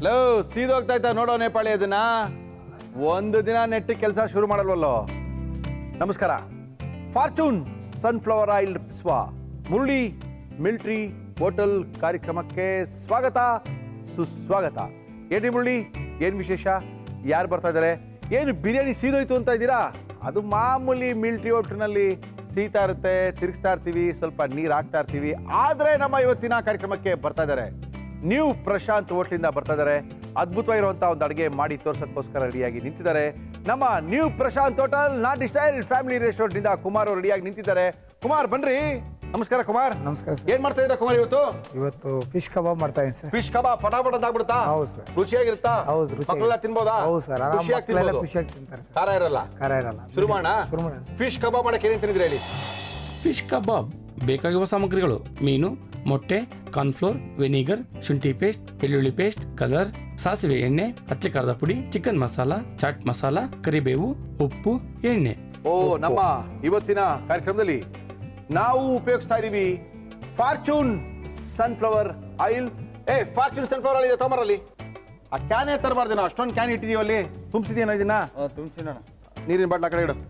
Low ಸೀದೋಗ್ತಾ ಇದ್ದ ನೋಡೋ ನೇಪಾಳಿ ಅದನ್ನ ಒಂದು ದಿನ ನೆಟ್ಟಿ ಕೆಲಸ ಶುರು ಮಾಡಲ್ವಲ್ಲೋ ನಮಸ್ಕಾರ ಫಾರ್ಚೂನ್ ಸನ್ಫ್ಲವರ್ ಆಯಿಲ್ ಸ್ವಾ ಮುರುಳಿ ಮಿಲ್ಟ್ರಿ ಹೋಟೆಲ್ ಕಾರ್ಯಕ್ರಮಕ್ಕೆ ಸ್ವಾಗತ ಸುಸ್ವಾಗತ ಏನ್ರಿ ಮುರಳಿ ಏನು ವಿಶೇಷ ಯಾರು ಬರ್ತಾ ಇದ್ದಾರೆ ಏನು ಬಿರಿಯಾನಿ ಸೀದೋಯ್ತು ಅಂತ ಇದ್ದೀರಾ ಅದು ಮಾಮೂಲಿ ಮಿಲ್ಟ್ರಿ ಹೋಟ್ಲ್ನಲ್ಲಿ ಸೀತಾ ಇರುತ್ತೆ ತಿರುಗಿಸ್ತಾ ಇರ್ತೀವಿ ಸ್ವಲ್ಪ ನೀರು ಹಾಕ್ತಾ ಇರ್ತೀವಿ ಆದರೆ ನಮ್ಮ ಇವತ್ತಿನ ಕಾರ್ಯಕ್ರಮಕ್ಕೆ ಬರ್ತಾ ಇದ್ದಾರೆ ನ್ಯೂ ಪ್ರಶಾಂತ್ ಹೋಟ್ಲಿಂದ ಬರ್ತಾ ಇದ್ದಾರೆ ಅದ್ಭುತವಾಗಿರುವಂತಹ ಒಂದು ಅಡುಗೆ ಮಾಡಿ ತೋರ್ಸಕ್ಕೋಸ್ಕರ ರೆಡಿಯಾಗಿ ನಿಂತಿದ್ದಾರೆ ನಮ್ಮ ನ್ಯೂ ಪ್ರಶಾಂತ್ ಹೋಟೆಲ್ ನಾಟಿ ಸ್ಟೈಲ್ ಫ್ಯಾಮಿಲಿ ರೆಸ್ಟೋರೆಂಟ್ ಇಂದ ಕುಮಾರ್ ಅವರು ರೆಡಿಯಾಗಿ ನಿಂತಿದ್ದಾರೆ ಕುಮಾರ್ ಬನ್ರಿ ನಮಸ್ಕಾರ ಕುಮಾರ್ ನಮಸ್ಕಾರ ಸರ್ ಏನ್ ಮಾಡ್ತಾ ಇದ್ದೀರಾ ಕುಮಾರ್ ಇವತ್ತು ಇವತ್ತು ಫಿಶ್ ಕಬಾಬ್ ಮಾಡ್ತಾ ಇದ್ದೀನಿ ಸರ್ ಫಿಶ್ ಕಬಾಬ್ ಫಟಾಫಟ್ ಅಂತ ಆಗ್ಬಿಡುತ್ತಾ ಹೌದು ಸರ್ ರುಚಿಯಾಗಿರುತ್ತಾ ಹೌದು ರುಚಿ ಮಕ್ಕಳೆಲ್ಲ ತಿನ್ಬೋದಾ ಹೌದು ಸರ್ ಆರಾಮ್ ಖುಷಿಯಾಗಿ ಮಕ್ಕಳೆಲ್ಲ ತಿನ್ಬೋದು ಖುಷಿಯಾಗಿ ತಿಂತಾರೆ ಸರ್ ಖಾರ ಇರಲ್ಲ ಖಾರ ಇರಲ್ಲ ಶುರು ಮಾಡೋಣ ಶುರು ಮಾಡೋಣ ಸರ್ ಫಿಶ್ ಕಬಾಬ್ ಮಾಡಕ್ಕೆ ಏನೇನು ತಿಂದಿದ್ರೆ ಹೇಳಿ ಫಿಶ್ ಕಬಾಬ್ ಬೇಕಾಗಿರುವ ಸಾಮಗ್ರಿಗಳು ಮೀನು ಮೊಟ್ಟೆ ಕಾರ್ನ್ಫ್ಲೋರ್ ವೆನಿಗರ್ ಶುಂಠಿ ಪೇಸ್ಟ್ ಬೆಳ್ಳುಳ್ಳಿ ಪೇಸ್ಟ್ ಕಲರ್ ಸಾಸಿವೆ ಎಣ್ಣೆ ಅಚ್ಚೆ ಖಾರದ ಪುಡಿ ಚಿಕನ್ ಮಸಾಲ ಚಾಟ್ ಮಸಾಲ ಕರಿಬೇವು ಉಪ್ಪು ಎಣ್ಣೆ ಓ ನಮ್ಮ ಇವತ್ತಿನ ಕಾರ್ಯಕ್ರಮದಲ್ಲಿ ನಾವು ಉಪಯೋಗಿಸ್ತಾ ಇದೀವಿ ಫಾರ್ಚೂನ್ ಸನ್ಫ್ಲವರ್ ಆಯಿಲ್ ಏ ಫಾರ್ಚೂನ್ ಸನ್ಫ್ಲವರ್ ಆಯಿಲ್ ಇದೆ ತೊಂಬರಲ್ಲಿ ಆ ಕ್ಯಾನೇ ತರಬಾರ್ದು ನಾವು ಅಷ್ಟೊಂದು ಕ್ಯಾನ್ ಇಟ್ಟಿದೀವಿ ಅಲ್ಲಿ ತುಂಬಿಸಿದೀನ ಇದನ್ನ ತುಂಬಿಸಿನೋಣ ನೀರಿನ ಬಾಟ್ಲ ಕಡೆ ಇಡು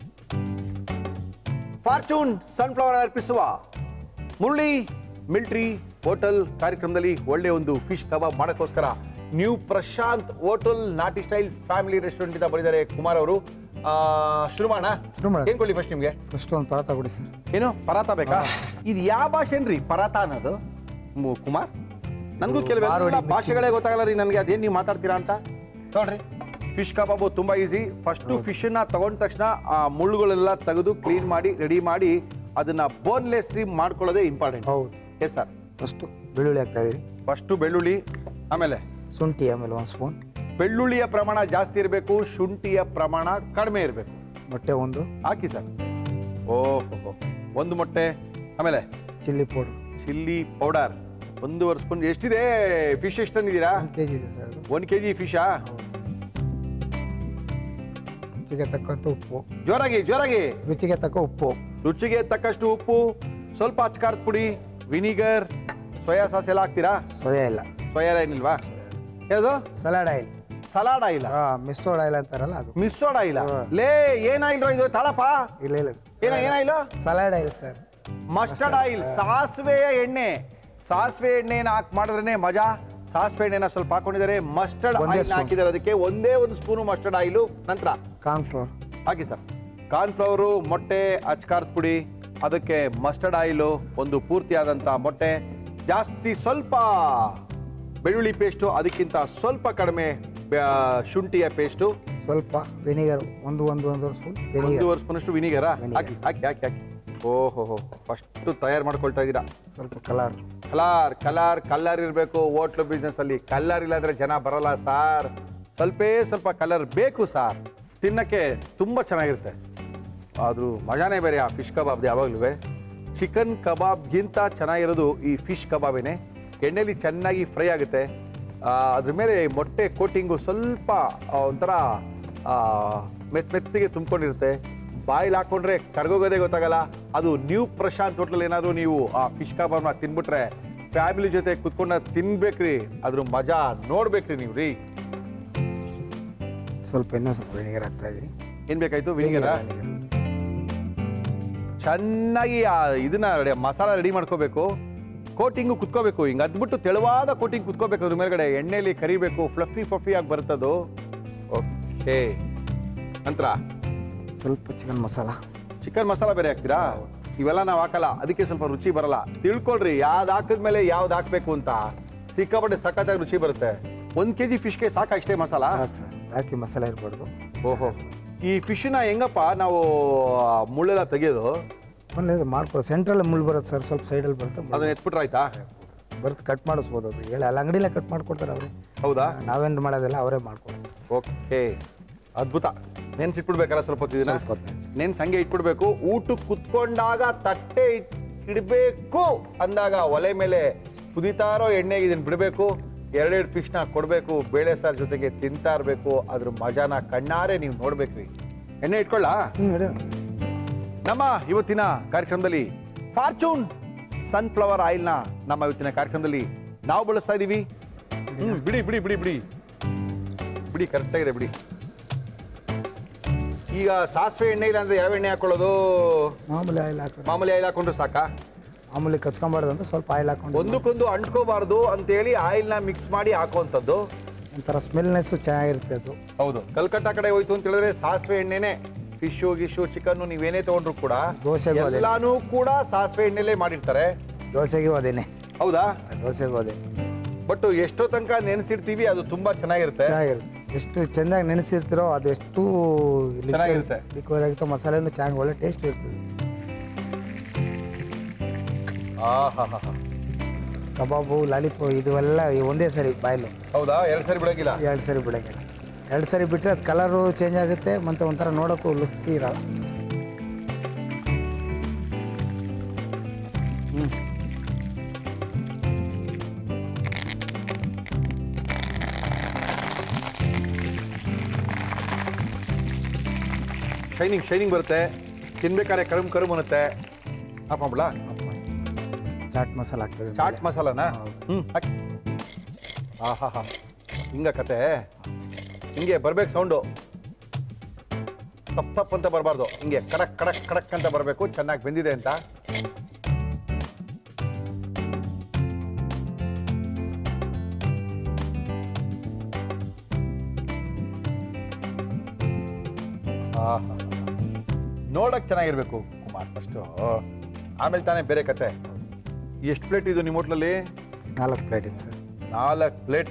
ಫಾರ್ಚೂನ್ ಸನ್ಫ್ಲವರ್ ಆಯಿಲ್ ಅರ್ಪಿಸುವ ಮುರಳಿ ಮಿಲ್ಟ್ರಿ ಹೋಟೆಲ್ ಕಾರ್ಯಕ್ರಮದಲ್ಲಿ ಒಳ್ಳೆ ಒಂದು ಫಿಶ್ ಕಬಾಬ್ ಮಾಡೋಕ್ಕೋಸ್ಕರ ನ್ಯೂ ಪ್ರಶಾಂತ್ ಹೋಟೆಲ್ ನಾಟಿ ಸ್ಟೈಲ್ ಫ್ಯಾಮಿಲಿ ರೆಸ್ಟೋರೆಂಟ್ ಇಂದ ಬಂದಿದ್ದಾರೆ ಕುಮಾರ್ ಅವರು ಆ, ಶುರು ಮಾಡೋಣ ಶುರು ಮಾಡೋಣ. ಏನ್ ಕೊಡ್ಲಿ ಫಸ್ಟ್ ನಿಮ್ಗೆ ಫಸ್ಟ್ ಒಂದು ಪರಾತ ಕೊಡಿ ಸರ್ ಏನು ಪರಾತ ಬೇಕಾ ಇದು ಯಾವ ಭಾಷೆನ್ರಿ ಪರಾತ ಅನ್ನೋದು ಮು- ಕುಮಾರ್ ನನಗೂ ಕೆಲವೆಲ್ಲ ಮಾರ್ವಾಡಿ mixing. ಭಾಷೆಗಳೇ ಗೊತ್ತಾಗಲ್ಲ ರೀ ನನಗೆ ಅದೇನು ನೀವು ಮಾತಾಡ್ತೀರಾ ಅಂತ ನೋಡ್ರಿ ಫಿಶ್ ಕಬಾಬು ತುಂಬಾ ಈಸಿ ಫಸ್ಟು ಫಿಶನ್ನ ತಗೊಂಡ ತಕ್ಷಣ ಆ ಮುಳ್ಳುಗಳೆಲ್ಲ ತೆಗೆದು ಕ್ಲೀನ್ ಮಾಡಿ ರೆಡಿ ಮಾಡಿ ಅದನ್ನ ಬೋನ್ಲೆಸ್ ಮಾಡ್ಕೊಳ್ಳೋದೇ ಇಂಪಾರ್ಟೆಂಟ್ ಹೌದು ಎಸ್ ಸರ್ ಫಸ್ಟು ಬೆಳ್ಳುಳ್ಳಿ ಹಾಕ್ತಾ ಇದೀರಿ ಫಸ್ಟು ಬೆಳ್ಳುಳ್ಳಿ ಆಮೇಲೆ ಶುಂಠಿ ಆಮೇಲೆ ಒಂದು ಸ್ಪೂನ್ ಬೆಳ್ಳುಳ್ಳಿಯ ಪ್ರಮಾಣ ಜಾಸ್ತಿ ಇರಬೇಕು ಶುಂಠಿಯ ಪ್ರಮಾಣ ಕಡಿಮೆ ಇರಬೇಕು ಮೊಟ್ಟೆ ಒಂದು ಹಾಕಿ ಸರ್ ಓಹೋ ಒಂದು ಮೊಟ್ಟೆ ಆಮೇಲೆ ಚಿಲ್ಲಿ ಪೌಡ್ರ್ ಚಿಲ್ಲಿ ಪೌಡರ್ ಒಂದೂವರೆ ಸ್ಪೂನ್ ಎಷ್ಟಿದೆ ಫಿಶ್ ಎಷ್ಟು ತಂದಿದ್ದೀರಾ ಒಂದು ಕೆ ಜಿ ಇದೆ ಸರ್ ಅದು ಒಂದು ಕೆ ಜಿ ಫಿಶಾ ರುಚಿಗೆ ತಕ್ಕಂತ ಉಪ್ಪು ಜೋರಾಗಿ ಜೋರಾಗಿ ರುಚಿಗೆ ತಕ್ಕ ಉಪ್ಪು ರುಚಿಗೆ ತಕ್ಕಷ್ಟು ಉಪ್ಪು ಸ್ವಲ್ಪ ಅಚ್ಕಾರದ ಪುಡಿ ವಿನಿಗರ್ ಸೋಯಾ ಸಾಸ್ ಎಲ್ಲ ಹಾಕ್ತೀರಾ ಸೋಯಾ ಇಲ್ಲ ಸೋಯಾ ಏನಿಲ್ವಾ ಯಾವುದು ಸಲಾಡ್ ಆಯಿಲ್ ಸಲಾಡ್ ಆಯಿಲ್ ಹಾಂ ಮಿಸ್ಸೋಡ್ ಆಯಿಲ್ ಅಂತಾರಲ್ಲ ಅದು ಮಿಸ್ಸೋಡ್ ಆಯಿಲ್ ಹಾ. ಲೇ ಏನ್ ಆಯಿಲ್ ಇದು ತಾಳಪ್ಪ ಇಲ್ಲ ಇಲ್ಲ ಏನ ಏನಾಯಿಲ್ salad oil sir mustard oil ಸಾಸಿವೆಯ ಎಣ್ಣೆ ಸಾಸಿವೆ ಎಣ್ಣೆನ ಹಾಕಿ ಮಾಡಿದ್ರೇನೆ ಮಜಾ ಸಾಸಿವೆ ಎಣ್ಣೆನ ಸ್ವಲ್ಪ ಹಾಕೊಂಡಿದ್ದಾರೆ ಮಸ್ಟರ್ಡ್ ಒಂದೇ ಆಯಿಲ್ spoon. ಹಾಕಿದ್ದಾರೆ ಅದಕ್ಕೆ ಒಂದೇ ಒಂದು ಸ್ಪೂನು ಮಸ್ಟರ್ಡ್ ಆಯಿಲು ನಂತರ ಕಾರ್ನ್ಫ್ಲೋರ್ ಹಾಕಿ ಸರ್ ಕಾರ್ನ್ಫ್ಲವರು ಮೊಟ್ಟೆ ಅಚ್ಕಾರದ ಪುಡಿ ಅದಕ್ಕೆ ಮಸ್ಟರ್ಡ್ ಆಯಿಲು ಒಂದು ಪೂರ್ತಿಯಾದಂಥ ಮೊಟ್ಟೆ ಜಾಸ್ತಿ ಸ್ವಲ್ಪ ಬೆಳ್ಳುಳ್ಳಿ ಪೇಸ್ಟು ಅದಕ್ಕಿಂತ ಸ್ವಲ್ಪ ಕಡಿಮೆ ಬ್ಯಾ- ಶುಂಠಿಯ ಪೇಸ್ಟು ಸ್ವಲ್ಪ ವಿನಿಗರ್ ಒಂದು ಒಂದು ಒಂದೂವರೆ ಸ್ಪೂನ್ ವಿನಿಗರ್ ಒಂದೂವರೆ ಸ್ಪೂನಷ್ಟು ವಿನಿಗರ Vinegar. ಹಾಕಿ ಹಾಕಿ ಹಾಕಿ ಹಾಕಿ ಓಹೋ ಹೋ ಫಸ್ಟು ತಯಾರು ಮಾಡ್ಕೊಳ್ತಾ ಇದ್ದೀರಾ ಸ್ವಲ್ಪ ಕಲರ್ ಕಲರ್ ಕಲರ್ ಕಲ್ಲರ್ ಇರಬೇಕು ಹೋಟ್ಲು ಬಿಸ್ನೆಸ್ ಅಲ್ಲಿ ಕಲ್ಲರ್ ಇಲ್ಲಾಂದ್ರೆ ಜನ ಬರಲ್ಲ ಸಾರ್ ಸ್ವಲ್ಪೇ ಸ್ವಲ್ಪ ಕಲರ್ ಬೇಕು ಸಾರ್ ತಿನ್ನಕ್ಕೆ ತುಂಬ ಚೆನ್ನಾಗಿರುತ್ತೆ ಆದರೂ ಮಜಾನೇ ಬೇರೆ ಆ ಫಿಶ್ ಕಬಾಬ್ದು ಯಾವಾಗಲೂ ಚಿಕನ್ ಕಬಾಬ್ಗಿಂತ ಚೆನ್ನಾಗಿರೋದು ಈ ಫಿಶ್ ಕಬಾಬೇನೆ ಎಣ್ಣೆಲಿ ಚೆನ್ನಾಗಿ ಫ್ರೈ ಆಗುತ್ತೆ ಆ, ಅದ್ರ ಮೇಲೆ ಮೊಟ್ಟೆ ಕೋಟಿಂಗು ಸ್ವಲ್ಪ ಆ, ಒಂಥರ ಆ, ಮೆತ್ ಮೆತ್ತಿಗೆ ತುಂಬ್ಕೊಂಡಿರುತ್ತೆ ಬಾಯಿಲ್ ಹಾಕೊಂಡ್ರೆ ಕರ್ಗೋಗೋದೇ ಗೊತ್ತಾಗಲ್ಲ ಅದು ನ್ಯೂ ಪ್ರಶಾಂತ್ ಹೋಟ್ಲಲ್ಲಿ ಏನಾದರೂ ನೀವು ಆ ಫಿಶ್ ಕಬಾಬ್ನ ತಿನ್ಬಿಟ್ರೆ ಫ್ಯಾಮಿಲಿ ಜೊತೆ ಕುತ್ಕೊಂಡ ತಿನ್ಬೇಕ್ರಿ ಅದ್ರ ಮಜಾ ನೋಡ್ಬೇಕ್ರಿ ನೀವು ರೀ ಸ್ವಲ್ಪ ಇನ್ನೂ ಸ್ವಲ್ಪ ವಿನಿಗರ್ ಹಾಕ್ತಾ ಇದೀರಿ ಏನ್ ಬೇಕಾಯ್ತು ವಿನಿಗರ ಚೆನ್ನಾಗಿ ಆ ಇದನ್ನ ರೆಡಿ ಮಸಾಲ ರೆಡಿ ಮಾಡ್ಕೋಬೇಕು ಕೋಟಿಂಗು ಕುತ್ಕೋಬೇಕು ಹಿಂಗೆ ಅದ್ಬಿಟ್ಟು ತೆಳುವಾದ ಕೋಟಿಂಗ್ ಕುತ್ಕೋಬೇಕು ಅದ್ರ ಮೇಲ್ಗಡೆ ಎಣ್ಣೆಲಿ ಕರಿಬೇಕು ಫ್ಲಫಿ ಫಫಿ ಆಗಿ ಬರ್ತದು ಓಕೆ ನಂತರ ಸ್ವಲ್ಪ ಚಿಕನ್ ಮಸಾಲ ಚಿಕನ್ ಮಸಾಲ ಬೇರೆ ಹಾಕ್ತೀರಾ ಇವೆಲ್ಲ ನಾವು ಹಾಕಲ್ಲ ಅದಕ್ಕೆ ಸ್ವಲ್ಪ ರುಚಿ ಬರಲ್ಲ ತಿಳ್ಕೊಳ್ರಿ ಯಾವ್ದು ಹಾಕಿದ್ಮೇಲೆ ಯಾವ್ದು ಹಾಕ್ಬೇಕು ಅಂತ ಸಿಕ್ಕಾಪಟ್ಟೆ ಸಖತ್ತಾಗಿ ರುಚಿ ಬರುತ್ತೆ ಒಂದ್ ಕೆಜಿ ಫಿಶ್ಗೆ ಸಾಕಾ ಇಷ್ಟೇ ಮಸಾಲ ಸಾಕು ಸರ್ ಜಾಸ್ತಿ ಮಸಾಲೆ ಇರಬಾರ್ದು ಓಹೋ ಈ ಫಿಶ್ನ ಹೆಂಗಪ್ಪ ನಾವು ಆ, ಮುಳ್ಳೆಲ್ಲ ತೆಗೆಯೋದು ಆಮೇಲೆ ಮಾಡ್ಕೊಡು ಸೆಂಟ್ರಲ್ಲಿ ಮುಳ್ಳು ಬರುತ್ತೆ ಸರ್ ಸ್ವಲ್ಪ ಸೈಡಲ್ಲಿ ಬರುತ್ತೆ ಮುಳ್ಳು ಅದನ್ನ ಎತ್ಬಿಟ್ರೆ ಆಯ್ತಾ ಬರುತ್ತೆ ಕಟ್ ಮಾಡಿಸ್ಬೋದು ಅದು ಹೇಳಿ ಅಲ್ಲಿ ಅಂಗಡಿಲೇ ಕಟ್ ಮಾಡ್ಕೊಡ್ತಾರೆ ಅವರೇ ಹೌದಾ ನಾವೇನು ಮಾಡೋದಿಲ್ಲ ಅವರೇ ಮಾಡ್ಕೊಡ್ತಾರೆ ಓಕೆ ಅದ್ಭುತ ನೆನ್ಸಿಟ್ಬಿಡ್ಬೇಕಲ್ಲ ಸ್ವಲ್ಪ ಹೊತ್ತು ಇದನ್ನ ಸ್ವಲ್ಪ ಹೊತ್ತು ನೆನ್ಸಿ. ನೆನ್ಸ್ ಹಂಗೆ ಇಟ್ಬಿಡ್ಬೇಕು ಊಟಕ್ಕೆ ಕುತ್ಕೊಂಡಾಗ ತಟ್ಟೆ ಇಟ್- ಇಡ್ಬೇಕು ಅಂದಾಗ ಒಲೆ ಮೇಲೆ ಕುದಿತಾ ಇರೋ ಎಣ್ಣೆಗೆ ಇದನ್ನ ಬಿಡಬೇಕು ಎರಡೆರಡು ಫಿಶ್ನ ಕೊಡಬೇಕು ಬೇಳೆ ಸಾರು ಜೊತೆಗೆ ತಿಂತಾ ಇರಬೇಕು ಅದ್ರ ಮಜಾನ ಕಣ್ಣಾರೆ ನೀವು ನೋಡ್ಬೇಕ್ರಿ ಎಣ್ಣೆ ಇಟ್ಕೊಳ್ಳಾ ಹ್ಞೂ ಹೇಳಿ ನಮ್ಮ ಇವತ್ತಿನ ಕಾರ್ಯಕ್ರಮದಲ್ಲಿ ಫಾರ್ಚೂನ್ ಸನ್ಫ್ಲವರ್ ಆಯಿಲ್ನ ನಮ್ಮ ಇವತ್ತಿನ ಕಾರ್ಯಕ್ರಮದಲ್ಲಿ ನಾವು ಬಳಸ್ತಾ ಇದ್ದೀವಿ ಹ್ಮ್ ಬಿಡಿ ಬಿಡಿ ಬಿಡಿ ಬಿಡಿ ಬಿಡಿ ಕರೆಕ್ಟಾಗಿದೆ ಬಿಡಿ ಈಗ ಸಾಸಿವೆ ಎಣ್ಣೆ ಇಲ್ಲ ಅಂದ್ರೆ ಯಾವ ಎಣ್ಣೆ ಹಾಕೊಳ್ಳೋದು ಮಾಮೂಲಿ ಆಯಿಲ್ ಹಾಕೋದು ಮಾಮೂಲಿ ಆಯಿಲ್ ಹಾಕೊಂಡ್ರೆ ಸಾಕಾ ಮಾಮೂಲಿ ಕಚ್ಕೊಂಬಾರ್ದು ಅಂತ ಸ್ವಲ್ಪ ಆಯಿಲ್ ಹಾಕೊಂಡು ಒಂದಕ್ಕೊಂದು ಅಂಟ್ಕೋಬಾರ್ದು ಅಂತೇಳಿ ಆಯಿಲ್ನ ಮಿಕ್ಸ್ ಮಾಡಿ ಹಾಕುವಂಥದ್ದು ಒಂಥರ ಸ್ಮೆಲ್ನೆಸ್ಸು ಚೆನ್ನಾಗಿರುತ್ತೆ ಅದು ಹೌದು ಕಲ್ಕಟ್ಟ ಕಡೆ ಹೋಯ್ತು ಅಂತ ಹೇಳಿದ್ರೆ ಸಾಸಿವೆ ಎಣ್ಣೆನೆ ಫಿಶು ಗಿಶು ಚಿಕನ್ ನೀವೇನೇ ತಗೊಂಡ್ರು ಕೂಡ ದೋಸೆಗೂ ಅದೇ. ಎಲ್ಲಾನು ಕೂಡ ಸಾಸಿವೆ ಎಣ್ಣೆಲೇ ಮಾಡಿರ್ತಾರೆ ದೋಸೆಗೂ ಅದೇನೆ ಹೌದಾ ದೋಸೆಗೂ ಅದೇ ಬಟ್ ಎಷ್ಟೋ ತನಕ ನೆನೆಸಿರ್ತೀವಿ ಅದು ತುಂಬಾ ಚೆನ್ನಾಗಿರುತ್ತೆ ಚೆನ್ನಾಗಿರುತ್ತೆ ಎಷ್ಟು ಚೆಂದಾಗಿ ನೆನೆಸಿರ್ತೀರೋ ಅದು ಎಷ್ಟು ಚೆನ್ನಾಗಿರುತ್ತೆ. ಲಿಕ್ವಿಡ್ ಆಗಿತ್ತು ಮಸಾಲೆನೂ ಚೆನ್ನಾಗಿ ಒಳ್ಳೆ ಟೇಸ್ಟ್ ಇರ್ತದೆ ಆಹಾಹಾ. ಕಬಾಬು ಲಾಲಿಪು ಇದುವೆಲ್ಲ ಒಂದೇ ಸರಿ ಬಾಯ್ಲು ಹೌದಾ ಎರಡು ಸರಿ ಬಿಡಂಗಿಲ್ಲ ಎರಡು ಸರಿ ಬಿಡೋಂಗಿಲ್ಲ ಎರಡು ಸರಿ ಬಿಟ್ಟರೆ ಅದು ಕಲರು ಚೇಂಜ್ ಆಗುತ್ತೆ ಮತ್ತು ಒಂಥರ ನೋಡೋಕ್ಕೂ ಲುಕ್ ಇರಲ್ಲ ಶೈನಿಂಗ್ ಶೈನಿಂಗ್ ಬರುತ್ತೆ ತಿನ್ಬೇಕಾದ್ರೆ ಕರುಮ್ ಕರುಮ್ ಅನ್ನುತ್ತೆ ಆಫ್ ಮಾಡ್ಬಿಡಾ ಚಾಟ್ ಮಸಾಲ ಹಾಕ್ತದೆ ಚಾಟ್ ಮಸಾಲಾನ ಹೌದು. ಹ್ಞೂ ಹಾಕಿ ಆಹಾ ಹಿಂಗ ಕತೆ ಹಿಂಗೆ ಬರ್ಬೇಕು ಸೌಂಡು ತಪ್ಪು ತಪ್ಪು ಅಂತ ಬರಬಾರ್ದು ಹಿಂಗೆ ಕಡಕ್ ಕಡಕ್ ಕಡಕ್ ಅಂತ ಬರಬೇಕು ಚೆನ್ನಾಗಿ ಬೆಂದಿದೆ ಅಂತ ಆಹಾ. ನೋಡಕ್ ಚೆನ್ನಾಗಿರ್ಬೇಕು ಕುಮಾರ್ ಫಸ್ಟು ಆಮೇಲೆ ತಾನೇ ಬೇರೆ ಕತೆ ಎಷ್ಟು ಪ್ಲೇಟ್ ಇದು ನಿಮ್ಮ ಹೋಟ್ಲಲ್ಲಿ ನಾಲ್ಕು ಪ್ಲೇಟ್ ಇದೆ ಸರ್ ನಾಲ್ಕು ಪ್ಲೇಟ್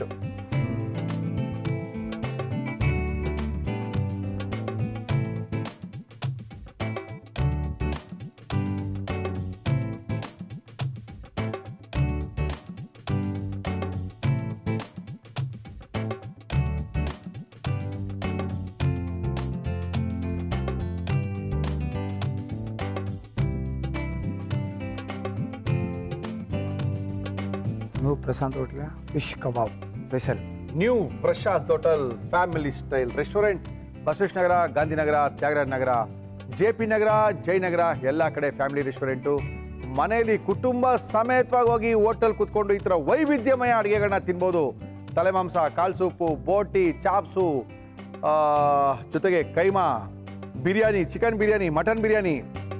ನೀವು ಪ್ರಶಾಂತ್ ಹೋಟ್ಲ fish kebab special new Prashanth hotel family style restaurant Basavesh Nagar Gandhinagar Thyagaraja Nagar J P Nagar Jayanagar ಎಲ್ಲ ಕಡೆ ಫ್ಯಾಮಿಲಿ ರೆಸ್ಟೋರೆಂಟು ಮನೆಯಲ್ಲಿ ಕುಟುಂಬ ಸಮೇತವಾಗಿ ಹೋಗಿ ಹೋಟೆಲ್ ಕುತ್ಕೊಂಡು ಈ ಥರ ವೈವಿಧ್ಯಮಯ ಅಡುಗೆಗಳನ್ನ ತಿನ್ಬೋದು ತಲೆಮಾಂಸ ಕಾಳು ಸೂಪು ಬೋಟಿ ಚಾಪ್ಸು ಆ, ಜೊತೆಗೆ ಕೈಮಾ ಬಿರಿಯಾನಿ ಚಿಕನ್ ಬಿರಿಯಾನಿ ಮಟನ್ ಬಿರಿಯಾನಿ